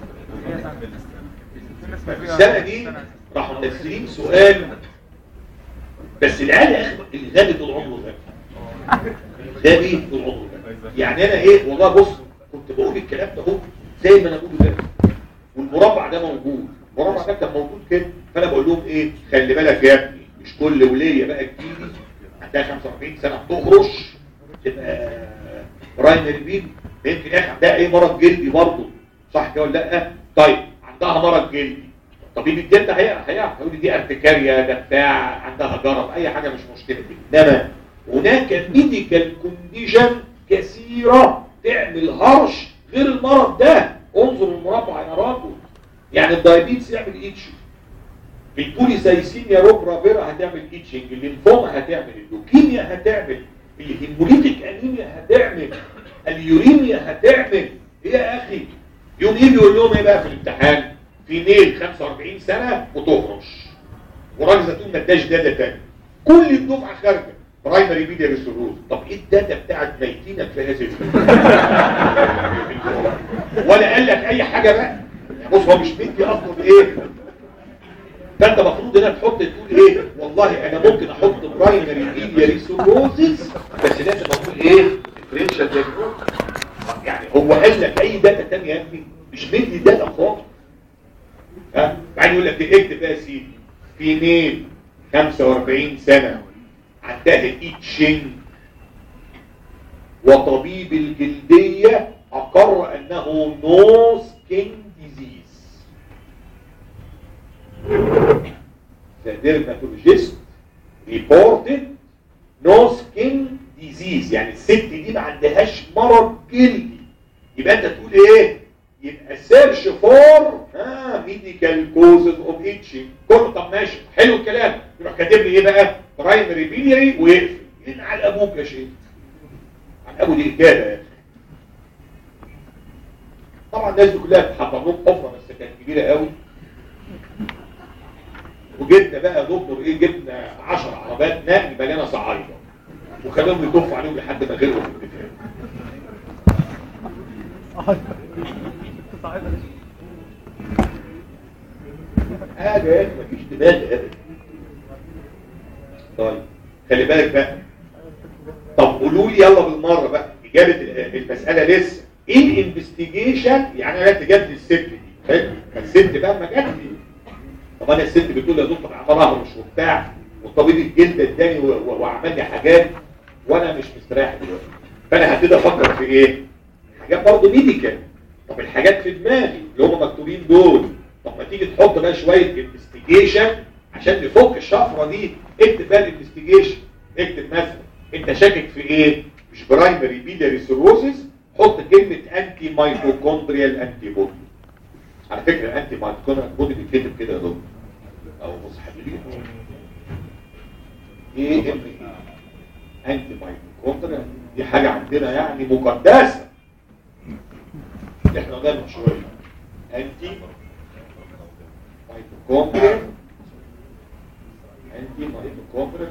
السنه دي راحوا منزلين سؤال بس العيال يا اخي الغبي طول عمره غبي غبي طول عمره غبي يعني انا ايه والله بص كنت بقول الكلام ده اهو زي ما انا بقوله ده والمربع ده موجود المربع ده كان موجود كده فانا بقول لهم ايه خلي بالك يا ابني مش كل وليه بقى جديد عندها 45 سنه بتخرش تبقى برايمري بين يمكن يا اخي عندها اي مرض جلدي برضه صح كده ولا لا طيب عندها مرض جلدي طبيب الجلد هيعرف هيعرف هيقول لي دي ارتكاريا ده بتاع عندها جرب اي حاجه مش مشكله انما هناك ميديكال كونديشن كثيره تعمل هرش غير المرض ده انظر المربع يا راجل يعني الدايابيتس يعمل ايتشنج البوليسايسيميا روبرا فيرا هتعمل ايتشنج الليمفوما هتعمل اللوكيميا هتعمل الهيموليتيك انيميا هتعمل اليوريميا هتعمل ايه يا اخي يوم يجي يقول لهم ايه بقى في الامتحان في ميل 45 سنه وتهرش وراجل زيتون ما اداش داتا تاني كل الدفعه خارجه برايمري بيديا ريسيروز طب ايه الداتا بتاعت ميتينك في هذه ال- ولا قال لك اي حاجه بقى بص هو مش مدي اصلا ايه فانت المفروض هنا تحط تقول ايه والله انا ممكن احط برايمري بيديا ريسيروز بس لازم اقول ايه ديفرنشال دايجنوستيك يعني هو قال لك اي داتا تانية يا ابني مش مدي داتا خالص ها بعدين يقول لك إيه؟ اكتب بقى يا سيدي في ميل 45 سنه عندها ايتشنج وطبيب الجلديه اقر انه نو سكين ديزيز The dermatologist reported no skin disease يعني الست دي ما عندهاش مرض جلدي يبقى انت تقول ايه يبقى سيرش فور ها ميديكال كوزز اوف ايتشنج كله طب ماشي حلو الكلام يروح كاتب لي ايه بقى برايمري بيليري ويقفل ين على ابوك يا شيخ على ابو دي اجابه يا أخي. طبعا الناس دي كلها بتحضر لهم حفره بس كانت كبيره قوي وجبنا بقى يا دكتور ايه جبنا 10 عربات نقل مليانه صعايده وخلوهم يطفوا عليهم لحد ما غيرهم في الدفاع حاجه يا اخي مفيش دماغ ابدا طيب خلي بالك بقى طب قولوا لي يلا بالمره بقى اجابه ال- المساله لسه ايه الانفستيجيشن يعني انا جت لي الست دي حلو فالست بقى ما جت لي طب انا الست بتقول لي يا دكتور عمال اهرش وبتاع وطبيب الجلد اداني و- و- وعمل لي حاجات وانا مش مستريح دلوقتي فانا هبتدي افكر في ايه؟ حاجات برضه ميديكال طب الحاجات في دماغي اللي هم مكتوبين دول طب ما تيجي تحط بقى شويه انفستيجيشن عشان نفك الشفره دي اكتب بقى الانفستيجيشن اكتب مثلا انت شاكك في ايه؟ مش برايمري بيلاري سيروسيس حط كلمه انتي مايتوكوندريال انتي بودي على فكره الانتي مايتوكوندريال بودي بيتكتب كده يا دكتور او بص حبيبي ايه ام ايه انتي مايتوكوندريال دي حاجه عندنا يعني مقدسه احنا قلنا من شويه انتي مايتوكوندريال انتي مايتوكوندريال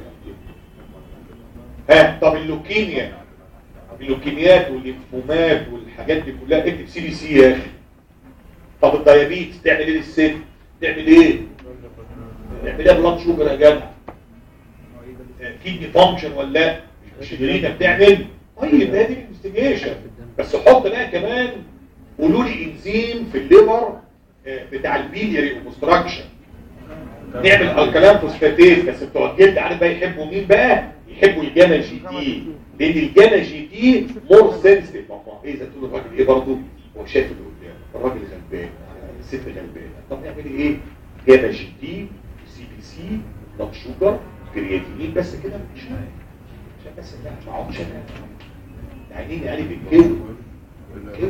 ها طب اللوكيميا اللوكيميات والليمفومات والحاجات دي كلها اكتب سي بي سي يا اخي طب الديابيتس تعمل ايه للست تعمل ايه تعمل ايه بلاد شوجر يا جدع كيدني فانكشن ولا لا مش الرينا بتعمل طيب هذه الانفستيجيشن بس حط بقى كمان قولوا لي انزيم في الليفر آه، بتاع البيلياري اوبستراكشن نعمل الكلام فوسفاتيز بس بتوع الجلد عارف بقى يحبوا مين بقى يحبوا الجاما جي تي لان الجاما جي تي مور سنسيتيف ايه اذا تقول الراجل ايه برضه هو شايف اللي قدامه الراجل غلبان الست غلبانه طب نعمل ايه جاما جي تي سي بي سي بلاد شوجر كرياتينين بس كده مش عشان بس لا ما اقعدش انا عينيني قلب الكيلو كيلو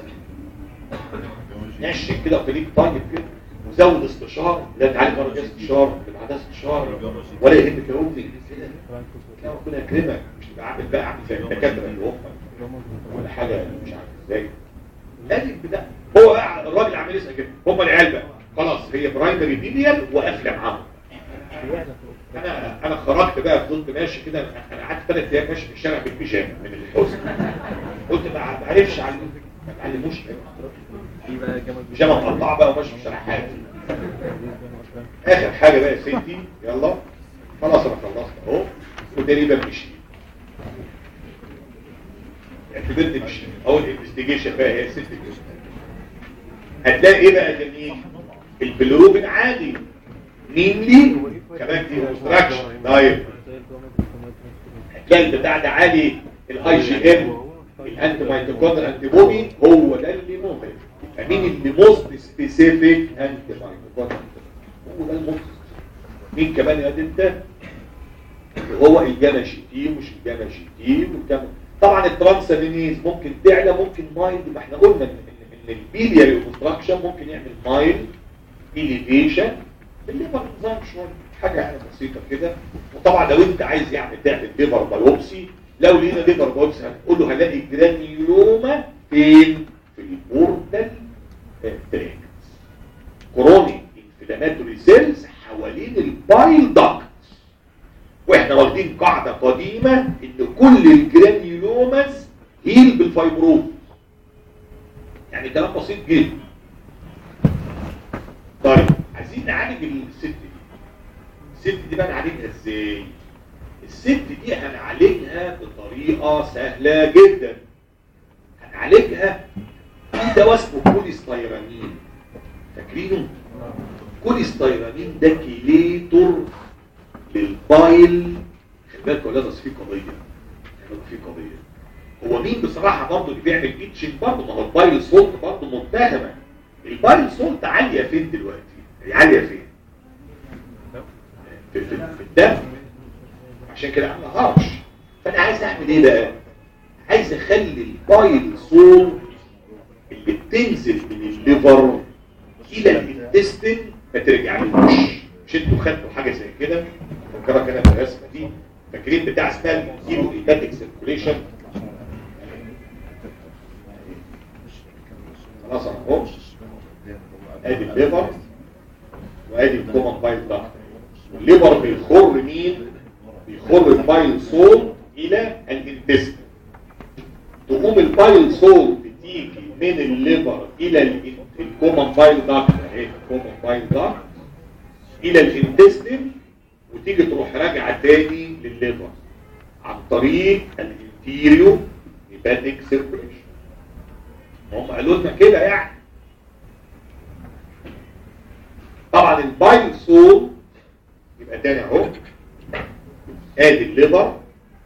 نشف كده وخليك طيب كده وزود استشار لا تعالي مرة جاي استشار اللي بعدها استشار ولا يهمك يا امي كده ربنا يكرمك مش تبقى عامل بقى عامل زي الدكاتره اللي هم ولا حاجه مش عارف ازاي ادي بتاع هو بقى الراجل عامل يسال كده هم العيال بقى خلاص هي برايمري بيليال وقافله معاهم انا انا خرجت بقى فضلت ماشي كده انا قعدت ثلاث ايام ماشي في الشارع بالبيجامه من الحزن قلت ما بعرفش على ما تعلموش في بقى جمل بيجامه مقطعه بقى وماشي في الشارع حاجه اخر حاجه بقى يا سيدي يلا خلاص انا خلصت اهو وتقريبا مشي اعتبرت مشي اول انفستيجيشن بقى هي ست جزء هتلاقي ايه بقى يا جميل البلوروبين عادي مين لي كمان دي اوبستراكشن طيب هتلاقي البتاع ده عالي الاي جي ام الانتي مايتوكوندريال انتي بودي هو ده اللي مهم يبقى مين اللي موست سبيسيفيك انتي مايتوكوندريال هو ده الموست مين كمان يا انت اللي هو الجاما جي تي ومش الجاما جي تي والجاما طبعا الترانسامينيز ممكن تعلى ممكن مايل ما احنا قلنا ان ان البيلياري اوبستراكشن ممكن يعمل مايل اليفيشن الليفر نظام شويه حاجه يعني بسيطه كده وطبعا لو انت عايز يعني تعمل ليفر بايوبسي لو لقينا ليفر بايوبسي هنقول له هنلاقي جرانيولوما فين في البورتال تراكت كرونيك انفلاماتوري سيلز حوالين البايل داكت واحنا واخدين قاعده قديمه ان كل الجرانيولوماز هيل بالفايبروز يعني كلام بسيط جدا طيب عايزين نعالج الست دي الست دي بقى نعالجها ازاي الست دي هنعالجها بطريقه سهله جدا هنعالجها في دواء اسمه كوليستيرامين فاكرينه كوليستيرامين ده كيليتور للبايل خلي بالك ولا في قضيه خلي في قضيه هو مين بصراحه برضه اللي بيعمل بيتشنج برضه ما هو البايل سولت برضه متهمه البايل سولت عاليه فين دلوقتي هي عاليه فين في, في, في الدم عشان كده عامله هرش فانا عايز اعمل ايه بقى عايز اخلي البايل سولت اللي بتنزل من الليفر الى الانتستين ما ترجعلوش مش انتوا خدتوا حاجه زي كده فكرك انا بالرسمه دي فاكرين بتاع اسمها الكيلو ايباتيك سيركوليشن خلاص انا اهو ادي الليفر وادي الكومن بايل داكت والليفر بيخر مين بيخر البايل سول الى الانتستين تقوم البايل سول بتيجي من الليفر الى الكومن بايل داكت اهي الكومن بايل داكت الى الانتستين وتيجي تروح راجعه تاني للليفر عن طريق الانتيريو هيباتيك سيركوليشن هم قالوا لنا كده يعني طبعا البايل سول يبقى تاني اهو ادي الليفر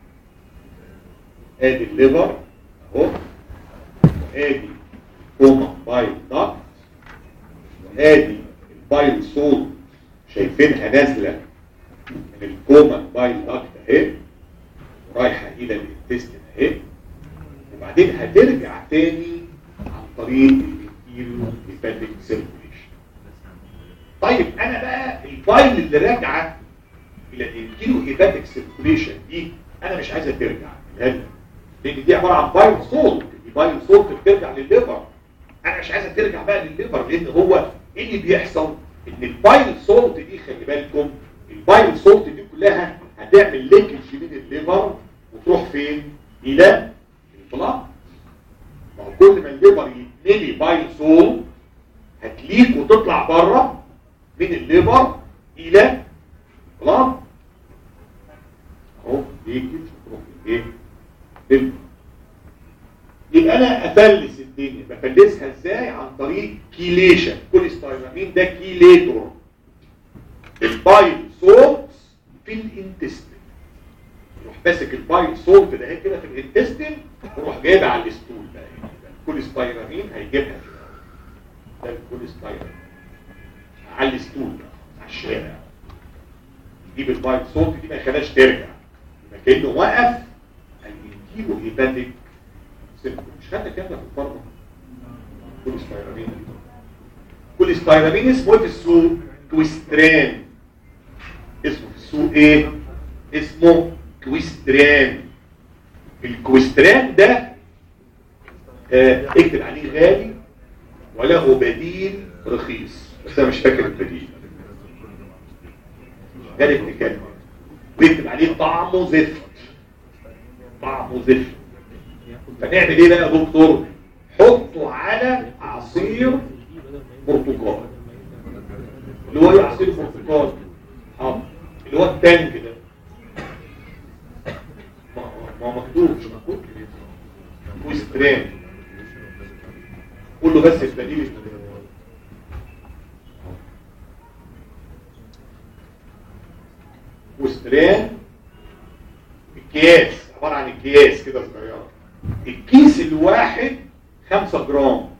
ادي الليفر اهو ادي كوما بايل داكت وادي البايل سول شايفينها نازله من الكوما بايل داكت اهي رايحه الى الانتستين اهي وبعدين هترجع تاني عن طريق الانتيريو هيباتيك سيركوليشن طيب انا بقى الفايل اللي راجعه الى الانتيريو هيباتيك سيركوليشن دي انا مش عايزها ترجع لان لان دي عباره عن بايل سولت دي بايل سولت بترجع للليفر انا مش عايزها ترجع بقى للليفر لان هو ايه اللي بيحصل ان البايل سولت دي خلي بالكم البايل سولت دي كلها هتعمل لينكج بين الليفر وتروح فين الى البلاد ما هو كل ما الليفر يتملي بايل سولت هتليك وتطلع بره من الليفر الى البلاد اهو يجي تروح ايه للبلاد. يبقى انا افلس الدنيا بفلسها ازاي عن طريق كيليشن كوليستيرامين ده كيليتور البايل سولت في الانتستين يروح ماسك البايل سولت ده كده في الانتستين ويروح جايبها على الستول بقى الكوليستيرامين هيجيبها كده ده الكوليستيرامين على الستول بقى على الشارع يجيب البايل سولت دي ما يخليهاش ترجع يبقى كانه وقف هيجيله هيباتيك سيركل مش خدنا الكلام ده في الفارما كوليستيرامين كوليستيرامين اسمه ايه في السوق كويستران اسمه في السوق ايه اسمه كويستران الكويستران ده آه اكتب عليه غالي وله بديل رخيص بس انا مش فاكر البديل ده الابتكار ويكتب عليه طعمه زفت طعمه زفت فنعمل ايه بقى يا دكتور حطه على عصير برتقال اللي هو ايه عصير برتقال اه اللي هو التانك ده ما ما هو مكتوب مش مكتوب وستران قول له بس البديل وستران الكياس عبارة عن الكياس كده صغيرة الكيس الواحد خمسة جرام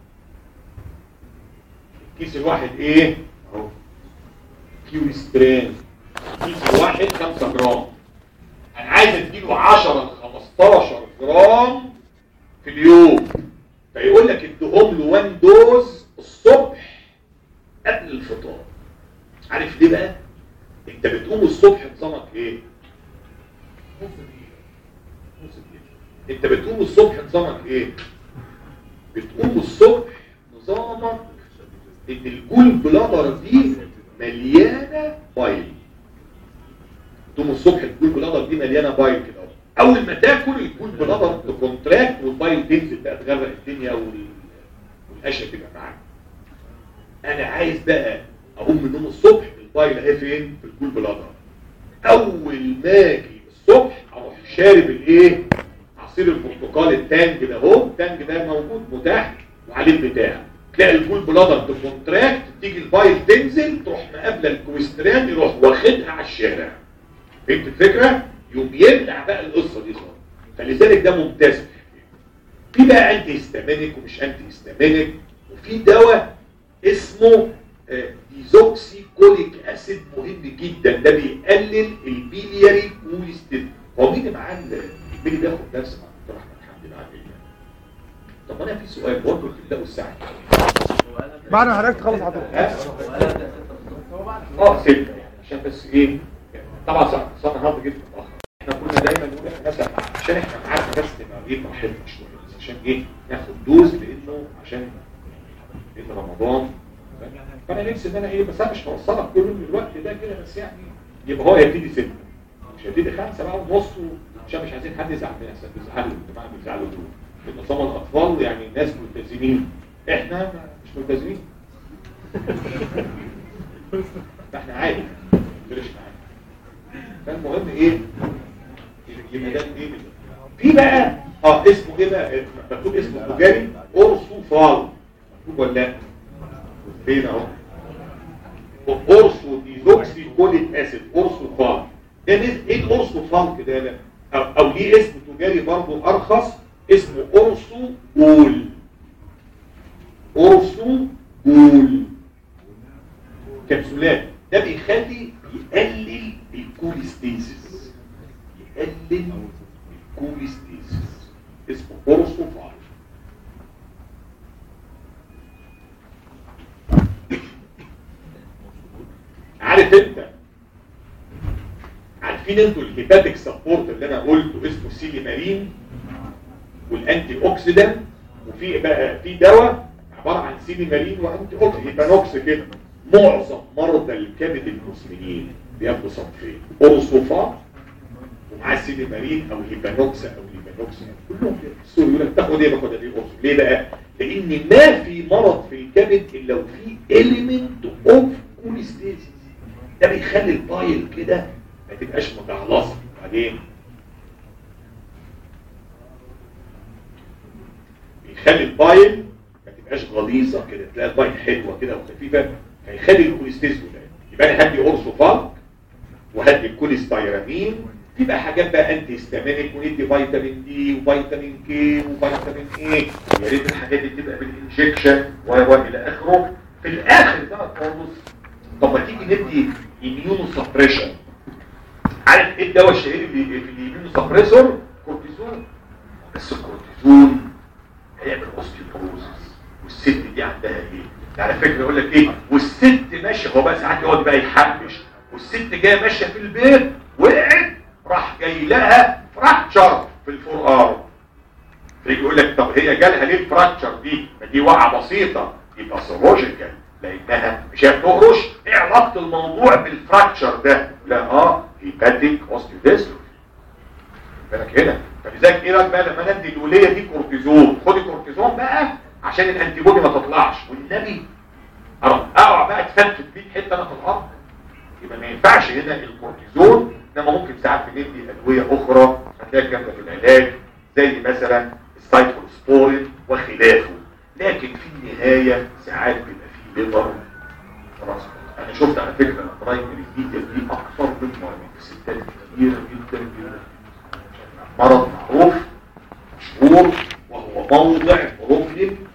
الكيس الواحد ايه اهو كيو ستران الكيس الواحد خمسة جرام انا عايز اديله 10 ل 15 جرام في اليوم فيقول لك اديهم له 1 دوز الصبح قبل الفطار عارف ليه بقى انت بتقوم الصبح نظامك ايه نص دقيقة نص دقيقة انت بتقوم الصبح نظامك ايه بتقوم الصبح نظامك ان الجول بلادر دي مليانة بايل تقوم الصبح الجول بلادر دي مليانة بايل كده اول ما تاكل الجول بلادر تكونتراكت والبايل تنزل بقى تغرق الدنيا وال... والقشه تبقى معاك انا عايز بقى اقوم من النوم الصبح البايل اهي فين في الجول بلادر اول ما اجي الصبح اروح شارب الايه عصير البرتقال التانج ده اهو التانج ده موجود متاح وعليه البتاع تلاقي الجول بلادر تكونتراكت تيجي البايل تنزل تروح مقابله الكويستران يروح واخدها على الشارع فهمت الفكره يوم يمنع بقى القصه دي خالص فلذلك ده ممتاز في الحكاية. في بقى انتي هيستامينيك ومش انتي هيستامينيك وفي دواء اسمه آه، ديزوكسي كوليك اسيد مهم جدا ده بيقلل البيلياري كوليستين هو مين اللي معاه ال- مين اللي بياخد درس مع دكتور احمد حمدي معاه ايه طب انا في سؤال برضه في الله والساعه بعد ما حضرتك تخلص على طول اه ستة يعني عشان بس ايه طبعا صح صح النهارده جدا متاخر احنا كنا دايما نقول احنا مثلا عشان احنا معانا بس ايه براحتنا شويه بس عشان ايه ناخد دوز لانه عشان لان رمضان فانا نفسي ان انا ايه بس انا مش هوصلك كل يوم الوقت ده كده بس يعني يبقى هو يبتدي ستة مش هيبتدي خمسة بقى ونص عشان مش عايزين حد يزعل مننا عشان بيزعلوا الجماعه بيزعلوا دول النظام الاطفال يعني ناس ملتزمين احنا مش ملتزمين فاحنا عادي ما تفرقش معانا فالمهم ايه يبقى ده ايه في بقى اه اسمه ايه بقى مكتوب اسمه تجاري اورسوفال مكتوب ولا لا فين اهو اورسو ديزوكسي كوليك اسيد اورسوفال ده نز- ايه الاورسوفال كده ده او, أو ليه اسم تجاري برضه ارخص اسمه اورسو جول اورسو جول كبسولات ده بيخلي يقلل الكوليستيزيس يقلل الكوليستيزيس اسمه اورسوفال عارف انت عارفين انتوا الهيباتيك سبورت اللي انا قلته اسمه سيلي مارين والانتي اوكسيدانت وفي بقى في دواء عباره عن سيلي مارين وانتي اوكسيدانت هيبانوكس كده معظم مرضى الكبد المسلمين بياخدوا صنفين اورسوفا ومعاه سيلي مارين او هيبانوكس او هيبانوكس كلهم كده السوري يقول لك تاخد ايه باخد ايه اورسو ليه بقى؟ لان ما في مرض في الكبد الا وفي element اوف كوليستيزيس ده بيخلي البايل كده ما تبقاش مجعلصه بعدين بيخلي البايل ما تبقاش غليظه كده تلاقي البايل حلوه كده وخفيفه فيخلي الكوليستيز قليل يبقى انا هدي اورسوفال وهدي الكوليستيرامين في بقى حاجات بقى انتي هيستامينيك وندي فيتامين دي وفيتامين كي وفيتامين اي يا ريت الحاجات دي تبقى بالانجكشن و و الى اخره في الاخر بقى خالص طب ما تيجي ندي اميونو سبريشن عارف ايه الدواء الشهير اللي في الاميونو سبريسور كورتيزون بس الكورتيزون هيعمل اوستيوبروزس والست دي عندها ايه على فكره يقول لك ايه والست ماشيه هو بقى ساعات يقعد بقى يحبش والست جايه ماشيه في البيت وقعت راح جاي لها فراكشر في الفرقار فيجي يقول لك طب هي جالها ليه الفراكشر دي ما دي وقعه بسيطه يبقى سيرولوجيكال لانها مش هي بتهرش ايه علاقه الموضوع بالفراكشر ده لا اه هيباتيك اوستيوديستروفي بالك هنا فلذلك ايه رايك بقى لما ندي الوليه دي كورتيزون خدي كورتيزون بقى عشان الانتي بودي ما تطلعش والنبي أروح اقع بقى اتفتت بيه حته انا في الارض يبقى ما ينفعش هنا الكورتيزون انما ممكن ساعات بندي ادويه اخرى هتلاقي جامده في العلاج زي مثلا السايكلوسبورين وخلافه لكن في النهايه ساعات بيبقى فيه ليبر خلاص انا شفت على فكره البرايمري ميديا دي اكثر من مرض في ستات كتيره جدا جدا مرض معروف مشهور وهو موضع بروبلم